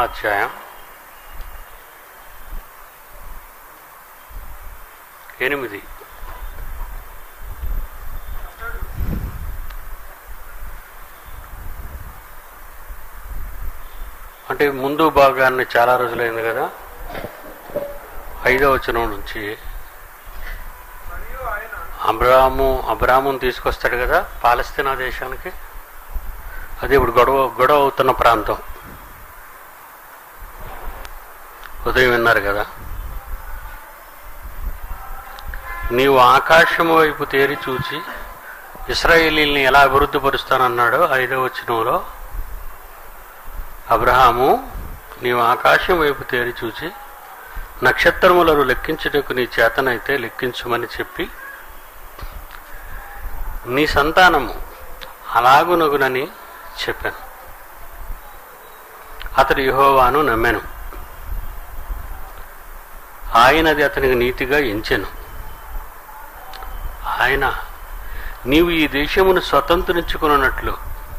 అధ్యాయం ఎనిమిది అంటే ముందు భాగాన్ని చాలా రోజులైంది కదా ఐదో వచనం నుంచి మరియు ఆయన అబ్రాము అబ్రాముని తీసుకొస్తాడు కదా పాలస్తీనా దేశానికి అది ఇప్పుడు గొడవ గొడవ అవుతున్న ప్రాంతం ఉదయం విన్నారు కదా నీవు ఆకాశము వైపు తేరి చూచి ఇస్రాయేలీల్ని ఎలా అభివృద్ధి పరుస్తానన్నాడు ఐదో వచనంలో అబ్రహాము నీవు ఆకాశం వైపు తేరి చూచి నక్షత్రములను లెక్కించుటకు నీ చేతనైతే లెక్కించుమని చెప్పి నీ సంతానము అలాగునగునని చెప్పాను అతడు యెహోవాను నమ్మెను ఆయనది అతనికి నీతిగా ఎంచెను ఆయన నీవు ఈ దేశమును స్వతంత్రించుకున్నట్లు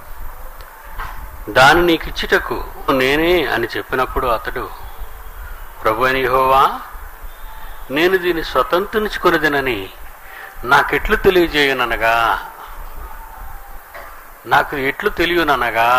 దాని నీకిచ్చుటకు నేనే అని చెప్పినప్పుడు అతడు ప్రభు అని యెహోవా నేను దీన్ని స్వతంత్రించుకున్నదినని నాకెట్లు తెలియజేయననగా నాకు ఎట్లు తెలియననగా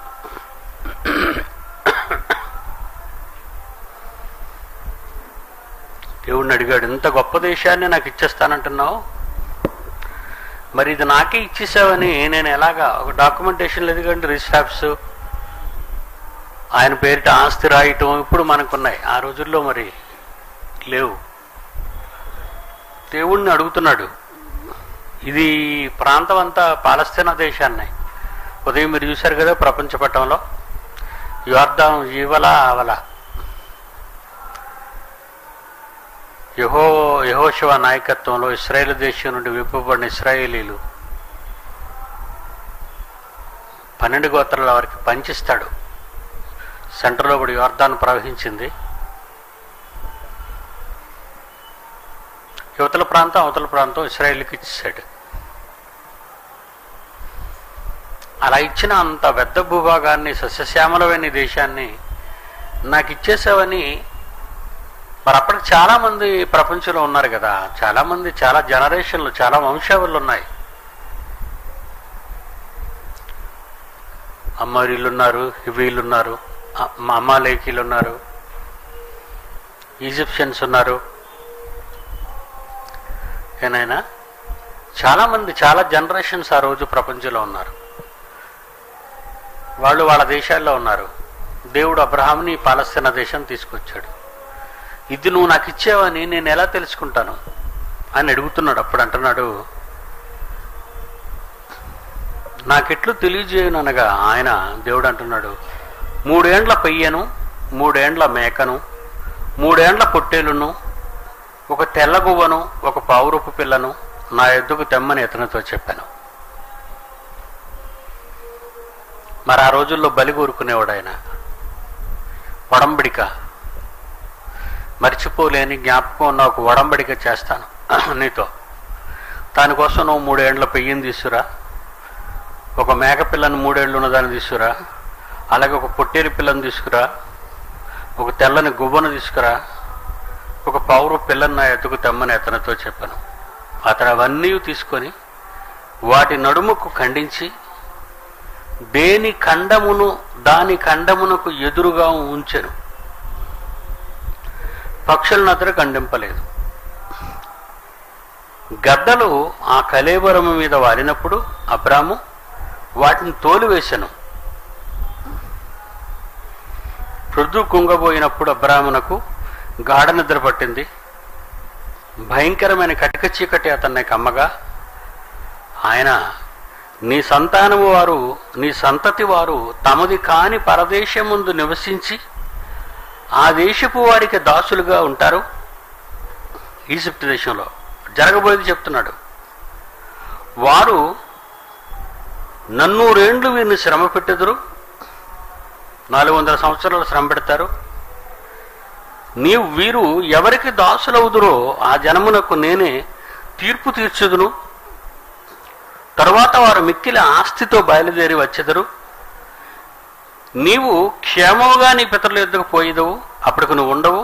దేవుడిని అడిగాడు ఇంత గొప్ప దేశాన్ని నాకు ఇచ్చేస్తానంటున్నావు మరి ఇది నాకే ఇచ్చేసావని నేను ఎలాగా ఒక డాక్యుమెంటేషన్ లేదు కంటే రిజిస్టాప్స్ ఆయన పేరిట ఆస్తి రాయటం ఇప్పుడు మనకున్నాయి ఆ రోజుల్లో మరి లేవు దేవుణ్ణి అడుగుతున్నాడు ఇది ప్రాంతం అంతా పాలస్తీనా దేశాన్ని ఉదయం మీరు చూశారు కదా ప్రపంచ పట్టంలో యోర్దాం ఇవల అవల యహో యహోశివ నాయకత్వంలో ఇస్రాయేల్ దేశం నుండి విప్పబడిన ఇస్రాయేలీలు పన్నెండు గోత్రాల వారికి పంచిస్తాడు సెంటర్లో ఇప్పుడు యోర్దాన్ ప్రవహించింది యువతల ప్రాంతం అవతల ప్రాంతం ఇస్రాయేల్కి ఇచ్చేసాడు అలా ఇచ్చిన అంత పెద్ద భూభాగాన్ని సస్యశ్యామలమైన ఈ దేశాన్ని నాకు ఇచ్చేసావని మరి అప్పటికి చాలా మంది ప్రపంచంలో ఉన్నారు కదా చాలా మంది చాలా జనరేషన్లు చాలా వంశావళులు ఉన్నాయి అమ్మరీలు ఉన్నారు హివీలు ఉన్నారు అ- అమాలేకీలు ఉన్నారు ఈజిప్షియన్స్ ఉన్నారు ఏనైనా చాలా మంది చాలా జనరేషన్స్ ఆ రోజు ప్రపంచంలో ఉన్నారు వాళ్ళు వాళ్ళ దేశాల్లో ఉన్నారు దేవుడు అబ్రహాంని పాలస్తీనా దేశం తీసుకొచ్చాడు ఇది నువ్వు నాకు ఇచ్చావని నేను ఎలా తెలుసుకుంటాను అని అడుగుతున్నాడు అప్పుడు అంటున్నాడు నాకెట్లు తెలియజేయననగా ఆయన దేవుడు అంటున్నాడు మూడేండ్ల పెయ్యను మూడేండ్ల మేకను మూడేండ్ల పొట్టేలును ఒక తెల్లగువ్వను ఒక పావురపు పిల్లను నా ఎద్దుకు తెమ్మని ఇతనితో చెప్పాను మరి ఆ రోజుల్లో బలి కోరుకునేవాడు ఆయన వడంబడిక మర్చిపోలేని జ్ఞాపకం ఉన్న ఒక వడంబడిక చేస్తాను నీతో దానికోసం నువ్వు మూడేండ్ల పెయ్యిని తీసుకురా ఒక మేక పిల్లని మూడేళ్ళు ఉన్నదాన్ని తీసుకురా అలాగే ఒక పొట్టేరు పిల్లని తీసుకురా ఒక తెల్లని గువ్వను తీసుకురా ఒక పౌరు పిల్లని నా ఎత్తుకు తెమ్మని అతనితో చెప్పాను అతను అవన్నీ తీసుకొని వాటి నడుముకు ఖండించి దేని ఖండమును దాని ఖండమునకు ఎదురుగా ఉంచెను పక్షులను అతను ఖండింపలేదు గద్దలు ఆ కలేబరము మీద వాలినప్పుడు అబ్రాము వాటిని తోలివేశాను ప్రొద్దు కుంగబోయినప్పుడు అబ్రామునకు గాఢ నిద్ర పట్టింది భయంకరమైన కటిక చీకటి అతన్ని కమ్మగా ఆయన నీ సంతానము వారు నీ సంతతి వారు తమది కాని పరదేశం ముందు నివసించి ఆ దేశపు వారికి దాసులుగా ఉంటారు ఈజిప్ట్ దేశంలో జరగబోయేది చెప్తున్నాడు వారు నన్నూరేండ్లు వీరిని శ్రమ పెట్టెదురు నాలుగు వందల సంవత్సరాలు శ్రమ పెడతారు నీవు వీరు ఎవరికి దాసులవుదురో ఆ జనమునకు నేనే తీర్పు తీర్చుదును తరువాత వారు మిక్కిలి ఆస్తితో బయలుదేరి వచ్చెదరు నీవు క్షేమముగా నీ పితరుల ఎద్దుకు పోయేదవు అప్పటికి నువ్వు ఉండవు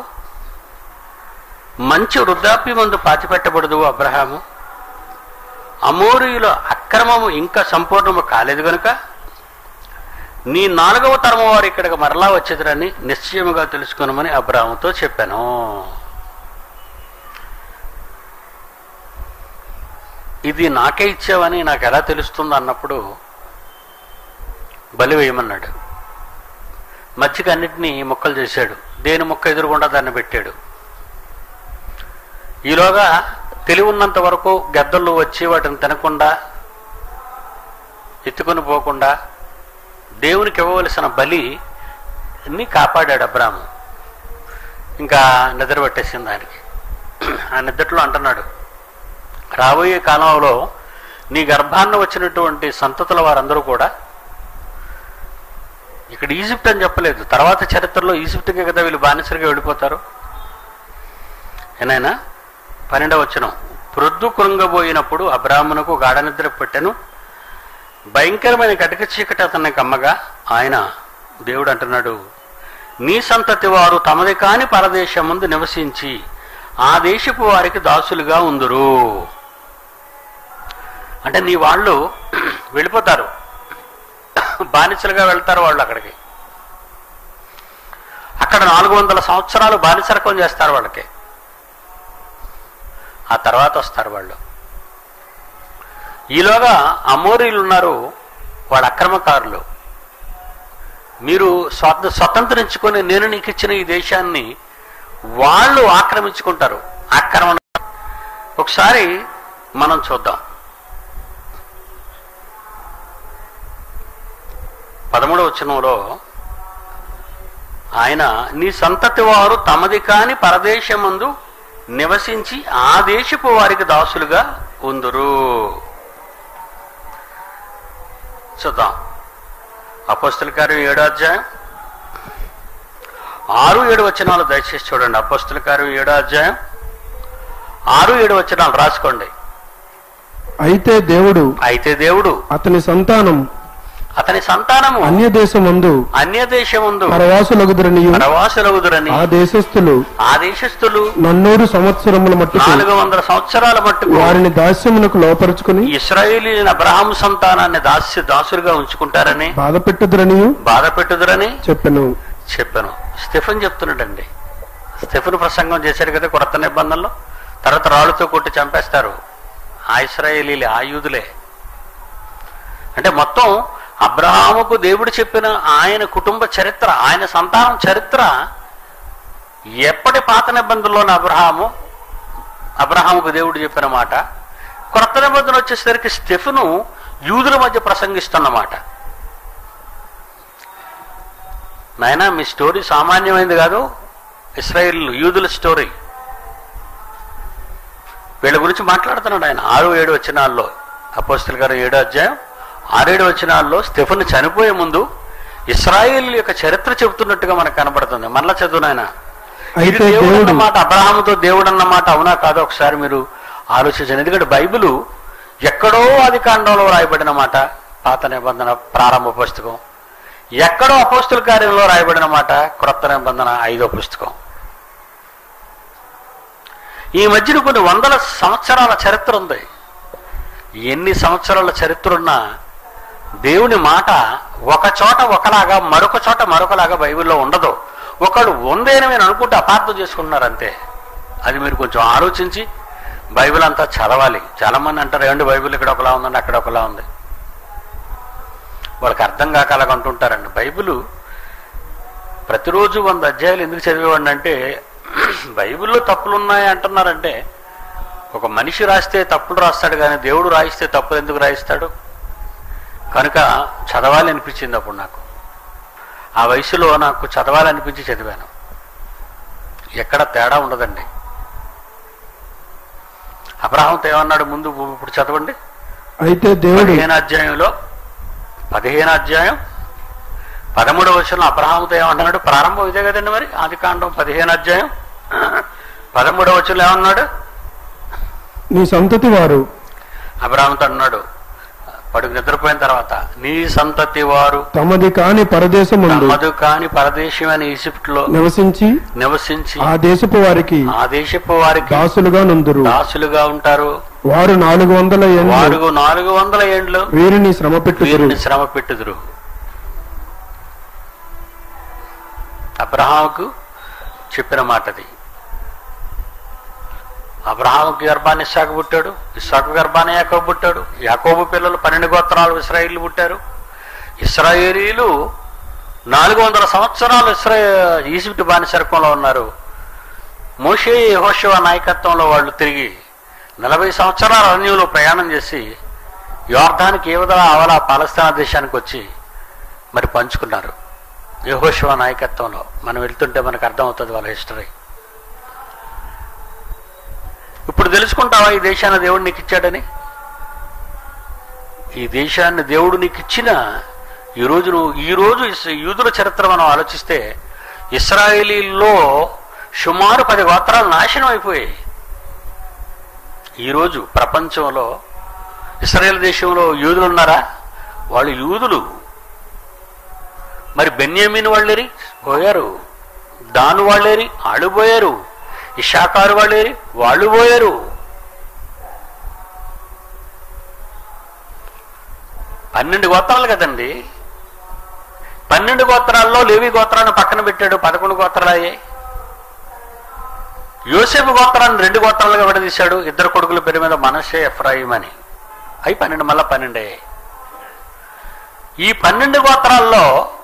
మంచి వృద్ధాప్యమందు పాతిపెట్టబడదు అబ్రహాము అమోరియుల అక్రమము ఇంకా సంపూర్ణము కాలేదు గనుక నీ నాలుగవ తరము వారు ఇక్కడికి మరలా వచ్చేదిరని నిశ్చయముగా తెలుసుకునమని అబ్రాహంతో చెప్పాను ఇది నాకే ఇచ్చావని నాకు ఎలా తెలుస్తుంది అన్నప్పుడు బలి వేయమన్నాడు మధ్యకి అన్నిటినీ ముక్కలు చేశాడు దేని ముక్క ఎదురుగుండా దాన్ని పెట్టాడు ఈలోగా తెలివి ఉన్నంత వరకు గద్దళ్ళు వచ్చి వాటిని తినకుండా ఎత్తుకొని పోకుండా దేవునికి ఇవ్వవలసిన బలి ని కాపాడాడు అబ్రాము ఇంకా నిద్ర పట్టేసింది ఆయనకి ఆ నిద్రలో అంటున్నాడు రాబోయే కాలంలో నీ గర్భాన్న వచ్చినటువంటి సంతతుల వారందరూ కూడా ఇక్కడ ఈజిప్ట్ అని చెప్పలేదు తర్వాత చరిత్రలో ఈజిప్ట్కే కదా వీళ్ళు బానిసలుగా వెళ్ళిపోతారు ఏనాయనా పన్నెండవ వచ్చిన ప్రొద్దు కృంగబోయినప్పుడు అబ్రాహ్మణకు గాఢ నిద్ర పెట్టెను భయంకరమైన కటిక చీకటి అతన్ని కమ్మగా ఆయన దేవుడు అంటున్నాడు నీ సంతతి వారు తమది కాని పరదేశం ముందు నివసించి ఆ దేశపు వారికి దాసులుగా ఉందురు అంటే నీ వాళ్ళు వెళ్ళిపోతారు బానిసలుగా వెళ్తారు వాళ్ళు అక్కడికి అక్కడ నాలుగు వందల సంవత్సరాలు బానిసరకం చేస్తారు వాళ్ళకి ఆ తర్వాత వస్తారు వాళ్ళు ఈలోగా అమోరీలు ఉన్నారు వాళ్ళ అక్రమకారులు మీరు స్వత స్వతంత్రించుకొని నేను నీకు ఇచ్చిన ఈ దేశాన్ని వాళ్ళు ఆక్రమించుకుంటారు ఆక్రమణ ఒకసారి మనం చూద్దాం పదమూడవ వచనంలో ఆయన నీ సంతతి వారు తమది కాని పరదేశమందు నివసించి ఆ దేశపు వారికి దాసులుగా ఉందురు చూద్దాం అపస్తుల కార్యం ఏడో అధ్యాయం ఆరు ఏడు వచనాలు దయచేసి చూడండి అపస్తుల కార్యం ఏడో అధ్యాయం ఆరు ఏడు వచనాలు రాసుకోండి అయితే దేవుడు అయితే దేవుడు అతని సంతానం అతని సంతానము అన్య దేశమందు అన్య దేశముందు పరవాసులగుదురనియు ప్రవాసులగుదురని ఆ దేశస్థులు ఆ దేశస్థులు నన్నూరు సంవత్సరముల మట్టుకు నాలుగు వందల సంవత్సరాల మట్టుకు వారిని దాస్యమునకు లోపరుచుకుని ఇస్రాయేలీని అబ్రహాం సంతానాన్ని దాస్య దాసులుగా ఉంచుకుంటారని బాధ పెట్టుదురనియు బాధ పెట్టుదురని చెప్పెను చెప్పాను స్టెఫెన్ చెప్తున్నాడండి స్టెఫెన్ ప్రసంగం చేశారు కదా కొత్త నిబంధనలో తర్వాత రాళ్ళతో కొట్టి చంపేస్తారు ఆ ఇస్రాయేలీలే ఆ యూదులే అంటే మొత్తం అబ్రహాముకు దేవుడు చెప్పిన ఆయన కుటుంబ చరిత్ర ఆయన సంతానం చరిత్ర ఎప్పటి పాత నిబంధనలోని అబ్రహాము అబ్రహాముకు దేవుడు చెప్పిన మాట కొత్త నిబంధన వచ్చేసరికి స్టెఫెను యూదుల మధ్య ప్రసంగిస్తున్నమాట నాయనా మీ స్టోరీ సామాన్యమైనది కాదు ఇస్రాయిల్ యూదుల స్టోరీ వీళ్ళ గురించి మాట్లాడుతున్నాడు ఆయన ఆరు ఏడు వచ్చినాల్లో అపోస్తుల గారు ఏడో అధ్యాయం ఆరేడు వచ్చినాల్లో స్టెఫెన్ చనిపోయే ముందు ఇస్రాయిల్ యొక్క చరిత్ర చెబుతున్నట్టుగా మనకు కనబడుతుంది మరలా చదువు ఆయన ఇది అయితే దేవుడు దేవుడు అన్నమాట అబ్రహాముతో దేవుడు అన్నమాట అవునా కాదో ఒకసారి మీరు ఆలోచించండి ఎందుకంటే బైబిల్ ఎక్కడో ఆది కాండంలో రాయబడిన మాట పాత నిబంధన ప్రారంభ పుస్తకం ఎక్కడో అపోస్తుల కార్యంలో రాయబడిన మాట క్రొత్త నిబంధన ఐదో పుస్తకం ఈ మధ్యన కొన్ని వందల సంవత్సరాల చరిత్ర ఉంది ఎన్ని సంవత్సరాల చరిత్ర ఉన్నా దేవుని మాట ఒక చోట ఒకలాగా మరొక చోట మరొకలాగా బైబిల్లో ఉండదు ఒకడు ఉందేని మీరు అనుకుంటే అపార్థం చేసుకుంటున్నారు అంతే అది మీరు కొంచెం ఆలోచించి బైబిల్ అంతా చదవాలి చాలా మంది అంటారు ఏమండి బైబిల్ ఇక్కడ ఒకలా ఉందండి అక్కడ ఒకలా ఉంది వాళ్ళకి అర్థం కాక అలాగ అంటుంటారండి బైబిల్ ప్రతిరోజు వంద అధ్యాయులు ఎందుకు చదివేవాడిని అంటే బైబిల్లో తప్పులు ఉన్నాయి అంటున్నారంటే ఒక మనిషి రాస్తే తప్పులు రాస్తాడు కానీ దేవుడు రాయిస్తే తప్పులు ఎందుకు రాయిస్తాడు కనుక చదవాలి అనిపించింది అప్పుడు నాకు ఆ వయసులో నాకు చదవాలనిపించి చదివాను ఎక్కడ తేడా ఉండదండి అబ్రహాంతో ఏమన్నాడు ముందు ఇప్పుడు చదవండి అయితే దేవుడు పదిహేను అధ్యాయంలో పదిహేను అధ్యాయం పదమూడవ వచనంలో అబ్రహాముతో ఏమంటున్నాడు ప్రారంభం ఇదే కదండి మరి ఆది కాండం పదిహేను అధ్యాయం పదమూడవ వచనంలో ఏమన్నాడు నీ సంతతి వారు అబ్రహాంతో అన్నాడు వాడికి నిద్రపోయిన తర్వాత నీ సంతతి వారు తమది కాని పరదేశముందు తమదు కాని పరదేశమైన ఈజిప్ట్ లో నివసించి నివసించి ఆ దేశపు వారికి ఆ దేశపు వారికి దాసులుగా నుందురు దాసులుగా ఉంటారు వారు నాలుగు వందల ఏళ్ళు వారు నాలుగు వందల ఏండ్లు వీరిని శ్రమ పెట్టుదురు వీరిని శ్రమ పెట్టుదురు అబ్రహాముకు చెప్పిన మాటది అబ్రహాముకి గర్భాన్ని ఇస్సాకు పుట్టాడు ఇస్సాకు గర్భాన్ని యాకోబు పుట్టాడు యాకోబు పిల్లలు పన్నెండు గోత్రాలు ఇస్రాయిల్ పుట్టారు ఇస్రాయేలీలు నాలుగు వందల సంవత్సరాలు ఇస్రా ఈజిప్ట్ బానిసరకంలో ఉన్నారు మోషే యెహోషువ నాయకత్వంలో వాళ్ళు తిరిగి నలభై సంవత్సరాల అరణ్యంలో ప్రయాణం చేసి యోర్ధానికి ఏ విధంగా అవలా పాలస్తీనా దేశానికి వచ్చి మరి పంచుకున్నారు యెహోషువ నాయకత్వంలో మనం వెళ్తుంటే మనకు అర్థమవుతుంది వాళ్ళ హిస్టరీ ఇప్పుడు తెలుసుకుంటావా ఈ దేశాన్ని దేవుడు నీకు ఇచ్చాడని ఈ దేశాన్ని దేవుడు నీకు ఇచ్చిన ఈ రోజు నువ్వు ఈ రోజు ఇస్- యూదుల చరిత్ర మనం ఆలోచిస్తే ఇస్రాయేలీల్లో సుమారు పది గోత్రాలు నాశనం అయిపోయాయి ఈరోజు ప్రపంచంలో ఇస్రాయేల్ దేశంలో యూదులు ఉన్నారా వాళ్ళు యూదులు మరి బెన్యామిన్ వాళ్ళేరి పోయారు దాను వాళ్ళేరి వాళ్ళు పోయారు ఇషాకారు వాళ్ళేరి వాళ్ళు పోయారు పన్నెండు గోత్రాలు కదండి పన్నెండు గోత్రాల్లో లేవి గోత్రాన్ని పక్కన పెట్టాడు పదకొండు గోత్రాలు అయ్యాయి యోసేపు గోత్రాన్ని రెండు గోత్రాలుగా విడదీశాడు ఇద్దరు కొడుకుల పేరు మీద మనషే ఎఫ్రాయిం అని అయి పన్నెండు మళ్ళా పన్నెండు అయ్యాయి ఈ పన్నెండు గోత్రాల్లో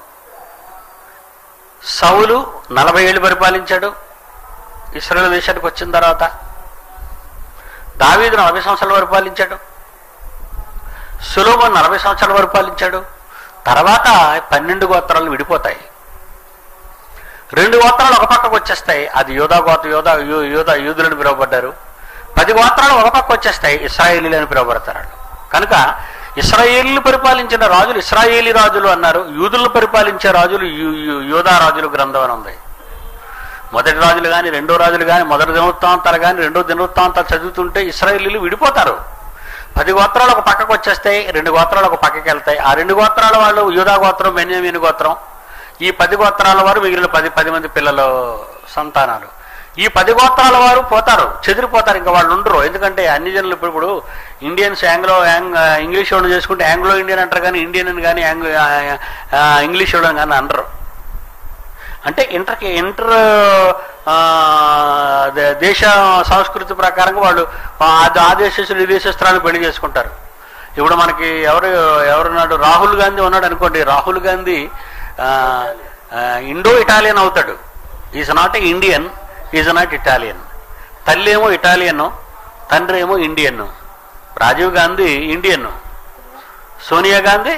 సౌలు నలభై ఏళ్ళు పరిపాలించాడు ఇస్రాయేల్ దేశానికి వచ్చిన తర్వాత దావీదు నలభై సంవత్సరాలు పరిపాలించాడు సులోమన్ నలభై సంవత్సరాలు పరిపాలించాడు తర్వాత పన్నెండు గోత్రాలు విడిపోతాయి రెండు గోత్రాలు ఒక పక్కకు వచ్చేస్తాయి అది యోధా గోత్ర యోధా యో- యోధా యూదులని పిలువబడ్డారు పది గోత్రాలు ఒక పక్క వచ్చేస్తాయి ఇస్రాయేలీలు అని పిలువబడతారు వాళ్ళు. కనుక ఇస్రాయేలీలు పరిపాలించిన రాజులు ఇస్రాయేలీ రాజులు అన్నారు యూదులను పరిపాలించే రాజులు యు- యు- యోధా రాజులు గ్రంథం అని ఉంది మొదటి రాజులు కానీ రెండో రాజులు కానీ మొదటి దినవృత్తాంతాలు కానీ రెండో దినవృత్తాంతాలు చదువుతుంటే ఇస్రాయేలీలు విడిపోతారు పది గోత్రాలు ఒక పక్కకు వచ్చేస్తాయి రెండు గోత్రాలు ఒక పక్కకి వెళ్తాయి ఆ రెండు గోత్రాల వాళ్ళు యూదా గోత్రం బెన్యామీన్ గోత్రం ఈ పది గోత్రాల వారు మిగిలిన పది పది మంది పిల్లల సంతానాలు ఈ పది గోత్రాల వారు పోతారు చెదిరిపోతారు ఇంకా వాళ్ళు ఉండరు ఎందుకంటే అన్ని జనులు ఇప్పుడు ఇప్పుడు ఇండియన్స్ ఆంగ్లో యాంగ్ ఇంగ్లీష్ వాడు చేసుకుంటే ఆంగ్లో ఇండియన్ అంటారు కానీ ఇండియన్ అని కానీ ఆంగ్లో ఇంగ్లీష్ వాడు కానీ అనరు అంటే ఇంటర్ ఇంటర్ ఆ, దే- దేశ సంస్కృతి ప్రకారంగా వాళ్ళు ఆ ఆ దేశస్తులు ఈ దేశస్తురాలు పెళ్లి చేసుకుంటారు ఇప్పుడు మనకి ఎవరు ఎవరున్నాడు రాహుల్ గాంధీ ఉన్నాడు అనుకోండి రాహుల్ గాంధీ ఆ, ఆ, ఇండో ఇటాలియన్ అవుతాడు is not a Indian is not Italian తల్లి ఏమో ఇటాలియన్ తండ్రి ఏమో Indian Rajiv Gandhi Indian Sonia Gandhi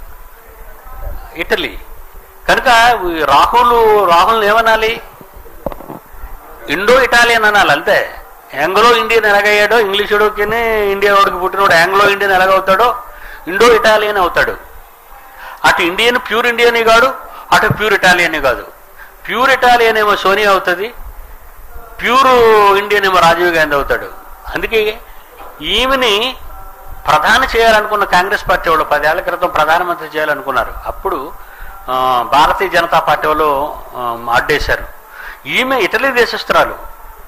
Italy కనుక ఈ రాహుల్ రాహుల్ ఏమనాలి ఇండో ఇటాలియన్ అనాలి అంతే ఆంగ్లో ఇండియన్ ఎలాగయ్యాడో ఇంగ్లీషుడికి ఇండియా వాడికి పుట్టినోడు ఆంగ్లో ఇండియన్ ఎలాగవుతాడో ఇండో ఇటాలియన్ అవుతాడు అటు ఇండియన్ ప్యూర్ ఇండియన్ కాదు అటు ప్యూర్ ఇటాలియన్ కాదు ప్యూర్ ఇటాలియన్ ఏమో సోనియా అవుతుంది ప్యూర్ ఇండియన్ ఏమో రాజీవ్ గాంధీ అవుతాడు అందుకే ఈమెని ప్రధాని చేయాలనుకున్న కాంగ్రెస్ పార్టీ వాళ్ళు పదేళ్ల క్రితం ప్రధానమంత్రి చేయాలనుకున్నారు అప్పుడు ఆ, భారతీయ జనతా పార్టీ వాళ్ళు ఆ, అడ్డేశారు ఈమె ఇటలీ దేశస్తురాలు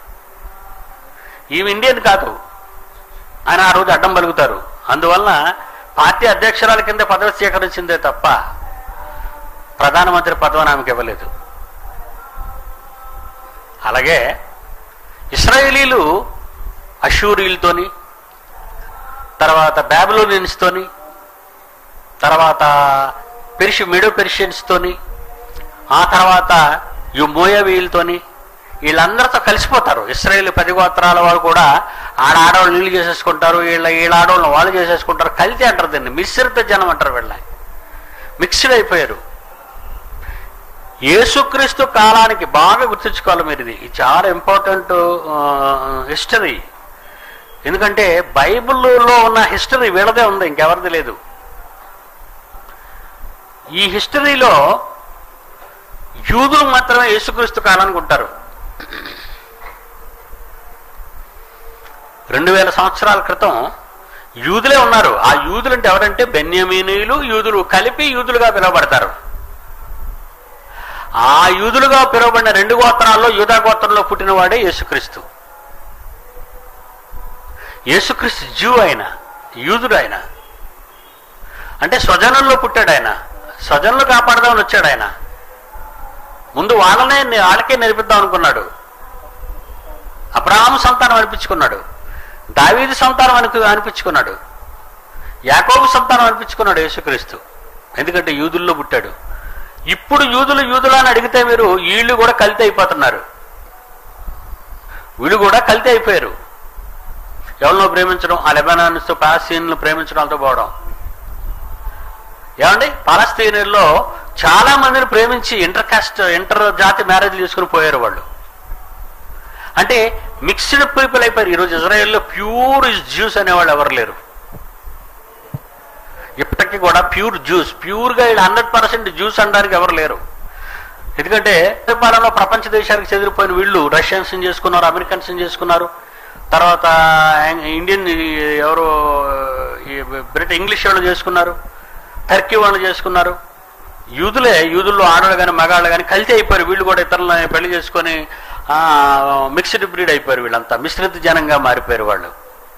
ఈమె ఇండియన్ కాదు అని ఆ రోజు అడ్డం పలుకుతారు అందువలన పార్టీ అధ్యక్షురాల కింద పదవి స్వీకరించిందే తప్ప ప్రధానమంత్రి పదవిని ఆమెకి ఇవ్వలేదు అలాగే ఇస్రాయేలీలు అషూరీలతోని తర్వాత బ్యాబిలోనియన్స్తోని తర్వాత పెర్షి మిడో పెర్షియన్స్తోని ఆ తర్వాత యు మోయవీలతోని వీళ్ళందరితో కలిసిపోతారు ఇస్రాయేల్ పది గోత్రాల వాళ్ళు కూడా ఆడ ఆడవాళ్ళు నీళ్ళు చేసేసుకుంటారు వీళ్ళ వీళ్ళ ఆడవాళ్ళు వాళ్ళు చేసేసుకుంటారు కలిసి అంటారు దీన్ని మిశ్రిత జనం అంటారు వీళ్ళ మిక్స్డ్ అయిపోయారు యేసుక్రీస్తు కాలానికి బాగా గుర్తుంచుకోవాలి మీరు ఇది ఇది చాలా ఇంపార్టెంట్ హిస్టరీ ఎందుకంటే బైబిల్లో ఉన్న హిస్టరీ వీళ్ళదే ఉంది ఇంకెవరిది లేదు ఈ హిస్టరీలో యూదులు మాత్రమే యేసుక్రీస్తు కాలానికి ఉంటారు రెండు వేల సంవత్సరాల క్రితం యూదులే ఉన్నారు ఆ యూదులు అంటే ఎవరంటే బెన్యమీనీయులు యూదులు కలిపి యూదులుగా పిలువబడతారు ఆ యూదులుగా పిలువబడిన రెండు గోత్రాల్లో యూదా గోత్రంలో పుట్టినవాడే యేసుక్రీస్తు యేసుక్రీస్తు జూ ఆయన యూదుడు ఆయన అంటే స్వజనంలో పుట్టాడు ఆయన స్వజనులు కాపాడదామని వచ్చాడు ఆయన ముందు వాళ్ళనే వాళ్ళకే నేర్పిద్దాం అనుకున్నాడు అబ్రహాము సంతానం అనిపించుకున్నాడు దావీదు సంతానం అని అనిపించుకున్నాడు యాకోబు సంతానం అనిపించుకున్నాడు యేసుక్రీస్తు ఎందుకంటే యూదుల్లో పుట్టాడు ఇప్పుడు యూదులు యూదులు అని అడిగితే మీరు వీళ్ళు కూడా కలితే అయిపోతున్నారు వీళ్ళు కూడా కలితే అయిపోయారు ఎవరినో ప్రేమించడం ఆ లెబనాన్స్ పాలస్తీన్లు ప్రేమించడం వాళ్ళతో పోవడం ఏమండి పాలస్తీనుల్లో చాలా మందిని ప్రేమించి ఇంటర్ కాస్ట్ ఇంటర్ జాతి మ్యారేజ్ చేసుకుని పోయారు వాళ్ళు అంటే మిక్స్డ్ పీపుల్ అయిపోయారు ఈరోజు ఇజ్రాయెల్లో ప్యూర్ జ్యూస్ అనేవాళ్ళు ఎవరు లేరు ఇప్పటికీ కూడా ప్యూర్ జ్యూస్ ప్యూర్గా వీళ్ళు హండ్రెడ్ పర్సెంట్ జ్యూస్ అనడానికి ఎవరు లేరు ఎందుకంటే పరిపాలనలో ప్రపంచ దేశాలకు చెదిరిపోయిన వీళ్ళు రష్యన్స్ చేసుకున్నారు అమెరికన్స్ చేసుకున్నారు తర్వాత ఇండియన్ ఎవరు ఈ బ్రిటిష్ ఇంగ్లీష్ వాళ్ళు చేసుకున్నారు టర్కీ వాళ్ళు చేసుకున్నారు యూదులే యూదుల్లో ఆడవాళ్ళు కానీ మగాళ్ళు కానీ కలిసి అయిపోయారు వీళ్ళు కూడా ఇతరులను పెళ్లి చేసుకొని మిక్స్డ్ బ్రీడ్ అయిపోయారు వీళ్ళంతా మిశ్రిత జనంగా మారిపోయారు వాళ్ళు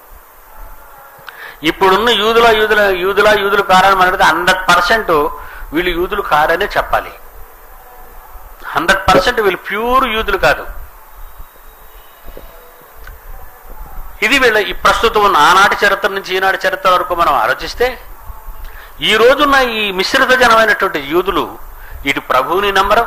ఇప్పుడున్న యూదుల యూదుల యూదుల యూదులు కారని అడిగితే హండ్రెడ్ పర్సెంట్ వీళ్ళు యూదులు కారనే చెప్పాలి హండ్రెడ్ పర్సెంట్ వీళ్ళు ప్యూర్ యూదులు కాదు ఇది వీళ్ళ ఈ ప్రస్తుతం ఉన్న ఆనాటి చరిత్ర నుంచి ఈనాటి చరిత్ర వరకు మనం ఆలోచిస్తే ఈ రోజున్న ఈ మిశ్రిత జనమైనటువంటి యూదులు ఇటు ప్రభువుని నమ్మరు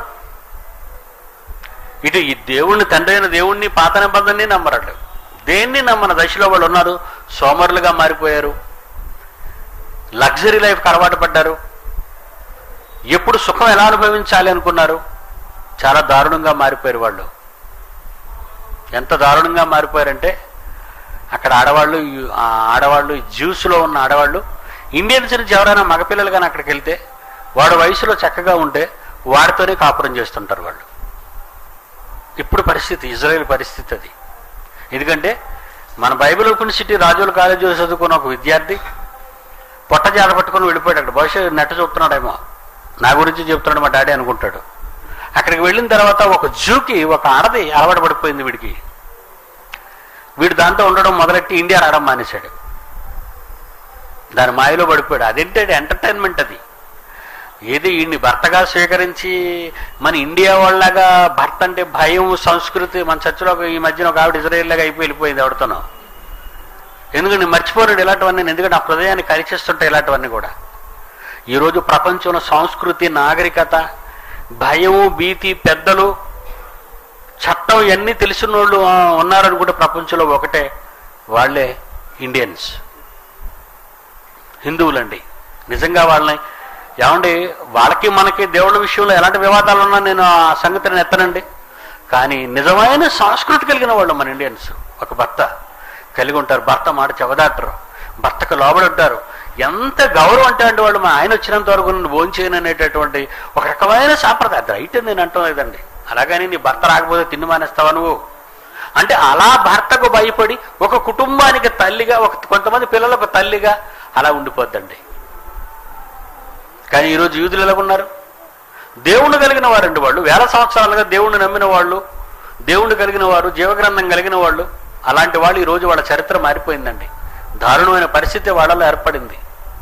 ఇటు ఈ దేవుణ్ణి తండ్రి అయిన దేవుణ్ణి పాత నిబంధనని నమ్మరట్లు దేన్ని నమ్మన దశలో వాళ్ళు ఉన్నారు సోమరులుగా మారిపోయారు లగ్జరీ లైఫ్కి అలవాటు పడ్డారు ఎప్పుడు సుఖం ఎలా అనుభవించాలి అనుకున్నారు చాలా దారుణంగా మారిపోయారు వాళ్ళు ఎంత దారుణంగా మారిపోయారంటే అక్కడ ఆడవాళ్ళు ఆ ఆడవాళ్ళు జ్యూస్లో ఉన్న ఆడవాళ్ళు ఇండియన్స్ నుంచి ఎవరైనా మగపిల్లలు కానీ అక్కడికి వెళ్తే వాడు వయసులో చక్కగా ఉంటే వాడితోనే కాపురం చేస్తుంటారు వాళ్ళు ఇప్పుడు పరిస్థితి ఇజ్రాయెల్ పరిస్థితి అది ఎందుకంటే మన బైబిల్ యూనివర్సిటీ రాజుల కాలేజీలో చదువుకున్న ఒక విద్యార్థి పొట్ట జాత పట్టుకొని వెళ్ళిపోయాడు అక్కడ బహుశా నెట్ చూస్తున్నాడేమో నా గురించి చెప్తున్నాడు మా డాడీ అనుకుంటాడు అక్కడికి వెళ్ళిన తర్వాత ఒక జూకి ఒక ఆడది అలవాటు పడిపోయింది వీడికి వీడు దాంతో ఉండడం మొదలెట్టి ఇండియా రావడం మానేశాడు దాని మాయలో పడిపోయాడు అదేంటంటే ఎంటర్టైన్మెంట్ అది ఏది వీడిని భర్తగా స్వీకరించి మన ఇండియా వాళ్ళగా భర్త అంటే భయం సంస్కృతి మన చర్చలో ఈ మధ్యన ఒక ఆవిడ ఇజ్రాయేల్ లాగా అయిపోయి వెళ్ళిపోయింది ఎవరితోనో ఎందుకంటే మర్చిపోరాడు ఇలాంటివన్నీ ఎందుకంటే ఆ హృదయాన్ని కలిచేస్తుంటాయి ఇలాంటివన్నీ కూడా ఈరోజు ప్రపంచంలో సంస్కృతి నాగరికత భయము భీతి పెద్దలు చట్టం ఇవన్నీ తెలిసిన వాళ్ళు ఆ, ఉన్నారనుకుంటే ప్రపంచంలో ఒకటే వాళ్ళే ఇండియన్స్ హిందువులండి నిజంగా వాళ్ళని ఏమండి వాళ్ళకి మనకి దేవుళ్ళ విషయంలో ఎలాంటి వివాదాలు ఉన్నా నేను ఆ సంగతిని ఎత్తనండి కానీ నిజమైన సంస్కృతి కలిగిన వాళ్ళు మన ఇండియన్స్ ఒక భర్త కలిగి ఉంటారు భర్త మాట చెవదాటరు భర్తకు లోబడి ఉంటారు ఎంత గౌరవం అంటే అంటే వాళ్ళు మా ఆయన వచ్చినంత వరకు నన్ను భోంచేయను అనేటటువంటి ఒక రకమైన సాంప్రదాయం రైట్ నేను అంటాం లేదండి అలాగని నీ భర్త రాకపోతే తిండి మానేస్తావా నువ్వు అంటే అలా భర్తకు భయపడి ఒక కుటుంబానికి తల్లిగా ఒక కొంతమంది పిల్లలకు తల్లిగా అలా ఉండిపోద్దండి కానీ ఈరోజు యూదులు ఎలా ఉన్నారు దేవుణ్ణి కలిగిన వారండి వాళ్ళు వేల సంవత్సరాలుగా దేవుణ్ణి నమ్మిన వాళ్ళు దేవుణ్ణి కలిగిన వారు జీవగ్రంథం కలిగిన వాళ్ళు అలాంటి వాళ్ళు ఈ రోజు వాళ్ళ చరిత్ర మారిపోయిందండి దారుణమైన పరిస్థితి వాళ్ళలో ఏర్పడింది